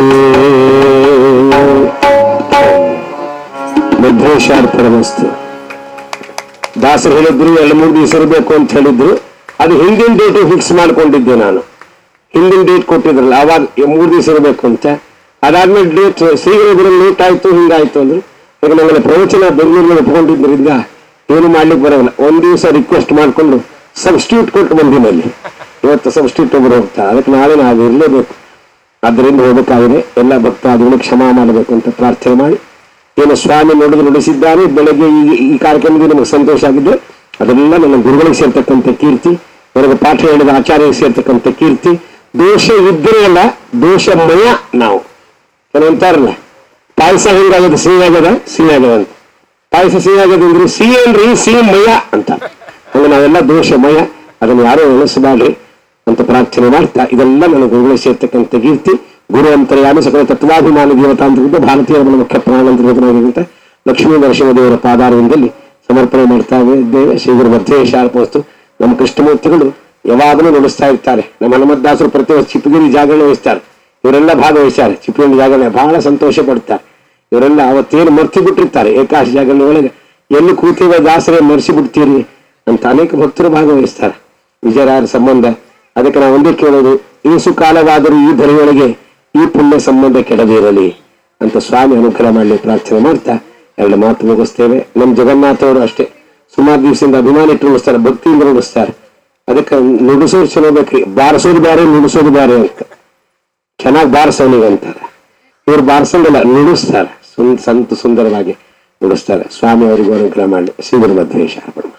ಮಧ್ವೇಶಾರ್ಪಣಮಸ್ತು ದಾಸರು ಹೇಳಿದ್ರು ಎರಡು ಮೂರು ದಿವಸ ಇರಬೇಕು ಅಂತ ಹೇಳಿದ್ರು ಅದು ಹಿಂದಿನ ಡೇಟ್ ಫಿಕ್ಸ್ ಮಾಡ್ಕೊಂಡಿದ್ದೆ ನಾನು ಹಿಂದಿನ ಡೇಟ್ ಕೊಟ್ಟಿದ್ರಲ್ಲ ಅವಾಗ ಈ ಮೂರು ದಿವಸ ಇರಬೇಕು ಅಂತ ಅದಾದ್ಮೇಲೆ ಡೇಟ್ ಶ್ರೀಗಳು ಲೇಟ್ ಆಯ್ತು ಹಿಂಗಾಯ್ತು ಅಂದ್ರು ಈಗ ನಮ್ಮಲ್ಲಿ ಪ್ರವಚನ ಬೆಂಗಳೂರಿನಲ್ಲಿ ಒಪ್ಕೊಂಡಿದ್ರಿಂದ ಏನು ಮಾಡ್ಲಿಕ್ಕೆ ಬರೋಲ್ಲ ಒಂದ್ ದಿವಸ ರಿಕ್ವೆಸ್ಟ್ ಮಾಡ್ಕೊಂಡು ಸಬ್ಸ್ಟಿಟ್ಯೂಟ್ ಕೊಟ್ಟು ಬಂದಿನಲ್ಲಿ ಇವತ್ತು ಸಬ್ಸ್ಟಿಟ್ಯೂಟ್ ಒಬ್ಬರು ಹೋಗ್ತಾರೆ ಅದಕ್ಕೆ ನಾಳೆ ನಾವು ಇರಲೇಬೇಕು ಆದ್ದರಿಂದ ಹೋಗಬೇಕಾಗಿದೆ ಎಲ್ಲ ಭಕ್ತಾದಿಗಳು ಕ್ಷಮಾ ಮಾಡಬೇಕು ಅಂತ ಪ್ರಾರ್ಥನೆ ಮಾಡಿ ಏನು ಸ್ವಾಮಿ ನುಡಿದು ನುಡಿಸಿದ್ದಾರೆ ಬೆಳಗ್ಗೆ ಈ ಈ ಕಾರ್ಯಕ್ರಮದಲ್ಲಿ ನಮಗೆ ಸಂತೋಷ ಆಗಿದೆ ಅದೆಲ್ಲ ನನ್ನ ಗುರುಗಳಿಗೆ ಸೇರ್ತಕ್ಕಂಥ ಕೀರ್ತಿ ನನಗೆ ಪಾಠ ಹೇಳಿದ ಆಚಾರ್ಯರಿಗೆ ಸೇರ್ತಕ್ಕಂಥ ಕೀರ್ತಿ ದೋಷ ಇದ್ದರೆ ಅಲ್ಲ ದೋಷಮಯ ನಾವು ಕೆಲವು ಅಂತಾರಲ್ಲ ಪಾಯಸ ಹೆಂಗಾಗದ ಸಿಹಿ ಆಗದ ಸಿಹಿ ಆಗದ ಅಂತ ಪಾಯಸ ಸಿಹಿ ಆಗದ ಅಂದ್ರೆ ಸಿಹಿ ಏನ್ರಿ ಸಿಹಿ ಮಯ ಅಂತ ಹಂಗೆ ನಾವೆಲ್ಲ ದೋಷಮಯ ಅದನ್ನು ಯಾರು ಎಣಿಸಬಾರ್ರಿ ಅಂತ ಪ್ರಾರ್ಥನೆ ಮಾಡ್ತಾ ಇದೆಲ್ಲ ನನ್ನ ಗುರುಗಳಿಗೆ ಸೇರ್ತಕ್ಕಂಥ ಕೀರ್ತಿ ಗುರು ಅಂತರ್ಯಾಮಿ ಸಕಲ ತತ್ವಾಭಿಮಾನ ದೇವತಾಂತರಿದ್ದ ಭಾರತೀಯರ ನನ್ನ ಮುಖ್ಯ ಪ್ರಾಣಾಂತರ್ಗತನಾಗಿರುವಂತ ಲಕ್ಷ್ಮೀ ನರಸಿಂಹ ದೇವರ ಪಾದಾರವಿಂದಲ್ಲಿ ಸಮರ್ಪಣೆ ಮಾಡ್ತಾ ಇದ್ದೇವೆ ಶ್ರೀ ಗುರು ಮಧ್ವೇಶ ವಸ್ತು ನಮ್ಮ ಕೃಷ್ಣಮೂರ್ತಿಗಳು ಯಾವಾಗಲೂ ನುಡಿಸ್ತಾ ಇರ್ತಾರೆ ನಮ್ಮ ಹನುಮದ್ದಾಸರು ಪ್ರತಿ ವರ್ಷ ಚಿಪ್ಪಗಿರಿ ಜಾಗರಣೆ ವಹಿಸ್ತಾರೆ ಇವರೆಲ್ಲ ಭಾಗವಹಿಸ್ತಾರೆ ಚಿಪ್ಪಗಿರಿ ಜಾಗರಣೆ ಬಹಳ ಸಂತೋಷ ಪಡ್ತಾರೆ ಇವರೆಲ್ಲ ಅವತ್ತೇನು ಮರ್ತಿ ಬಿಟ್ಟಿರ್ತಾರೆ ಏಕಾಶ ಜಾಗರಣೆ ಒಳಗೆ ಎಲ್ಲಿ ಕೂತಿವ ದಾಸರೇ ಮರೆಸಿ ಬಿಡ್ತೀರಿ ಅಂತ ಅನೇಕ ಭಕ್ತರು ಭಾಗವಹಿಸ್ತಾರೆ ವಿಜಯರಾಯರ ಸಂಬಂಧ ಅದಕ್ಕೆ ನಾವು ಒಂದೇ ಕೇಳೋದು ಈಸು ಕಾಲವಾದರೂ ಈ ಧರೆಯೊಳಗೆ ಈ ಪುಣ್ಯ ಸಂಬಂಧ ಕೆಡದಿರಲಿ ಅಂತ ಸ್ವಾಮಿ ಅನುಗ್ರಹ ಮಾಡಲಿ ಪ್ರಾರ್ಥನೆ ಮಾಡ್ತಾ ಎರಡು ಮಾತು ಮುಗಿಸ್ತೇವೆ ನಮ್ಮ ಜಗನ್ನಾಥ ಅವರು ಅಷ್ಟೇ ಸುಮಾರು ದಿವಸದಿಂದ ಅಭಿಮಾನ ಇಟ್ಟು ನುಡಿಸ್ತಾರೆ ಭಕ್ತಿಯಿಂದ ನುಡಿಸ್ತಾರೆ ಅದಕ್ಕೆ ನುಡಿಸೋದು ಚಲೋ ಬೇಕ್ರಿ ಬಾರಿಸೋದು ಬೇರೆ ನುಡಿಸೋದು ಬೇರೆ ಅಂತ ಚೆನ್ನಾಗಿ ಬಾರಿಸೋನಿಗೆ ಅಂತಾರೆ ಇವ್ರು ಬಾರಿಸಂಗಿಲ್ಲ ನುಡಿಸ್ತಾರೆ ಸುನ್ ಸಂತ ಸುಂದರವಾಗಿ ನುಡಿಸ್ತಾರೆ ಸ್ವಾಮಿ ಅವರಿಗೂ ಅನುಗ್ರಹ ಮಾಡಲಿ ಶ್ರೀ ಗುರು ಮಧ್ವೇಶ ಅರ್ಪಣೆ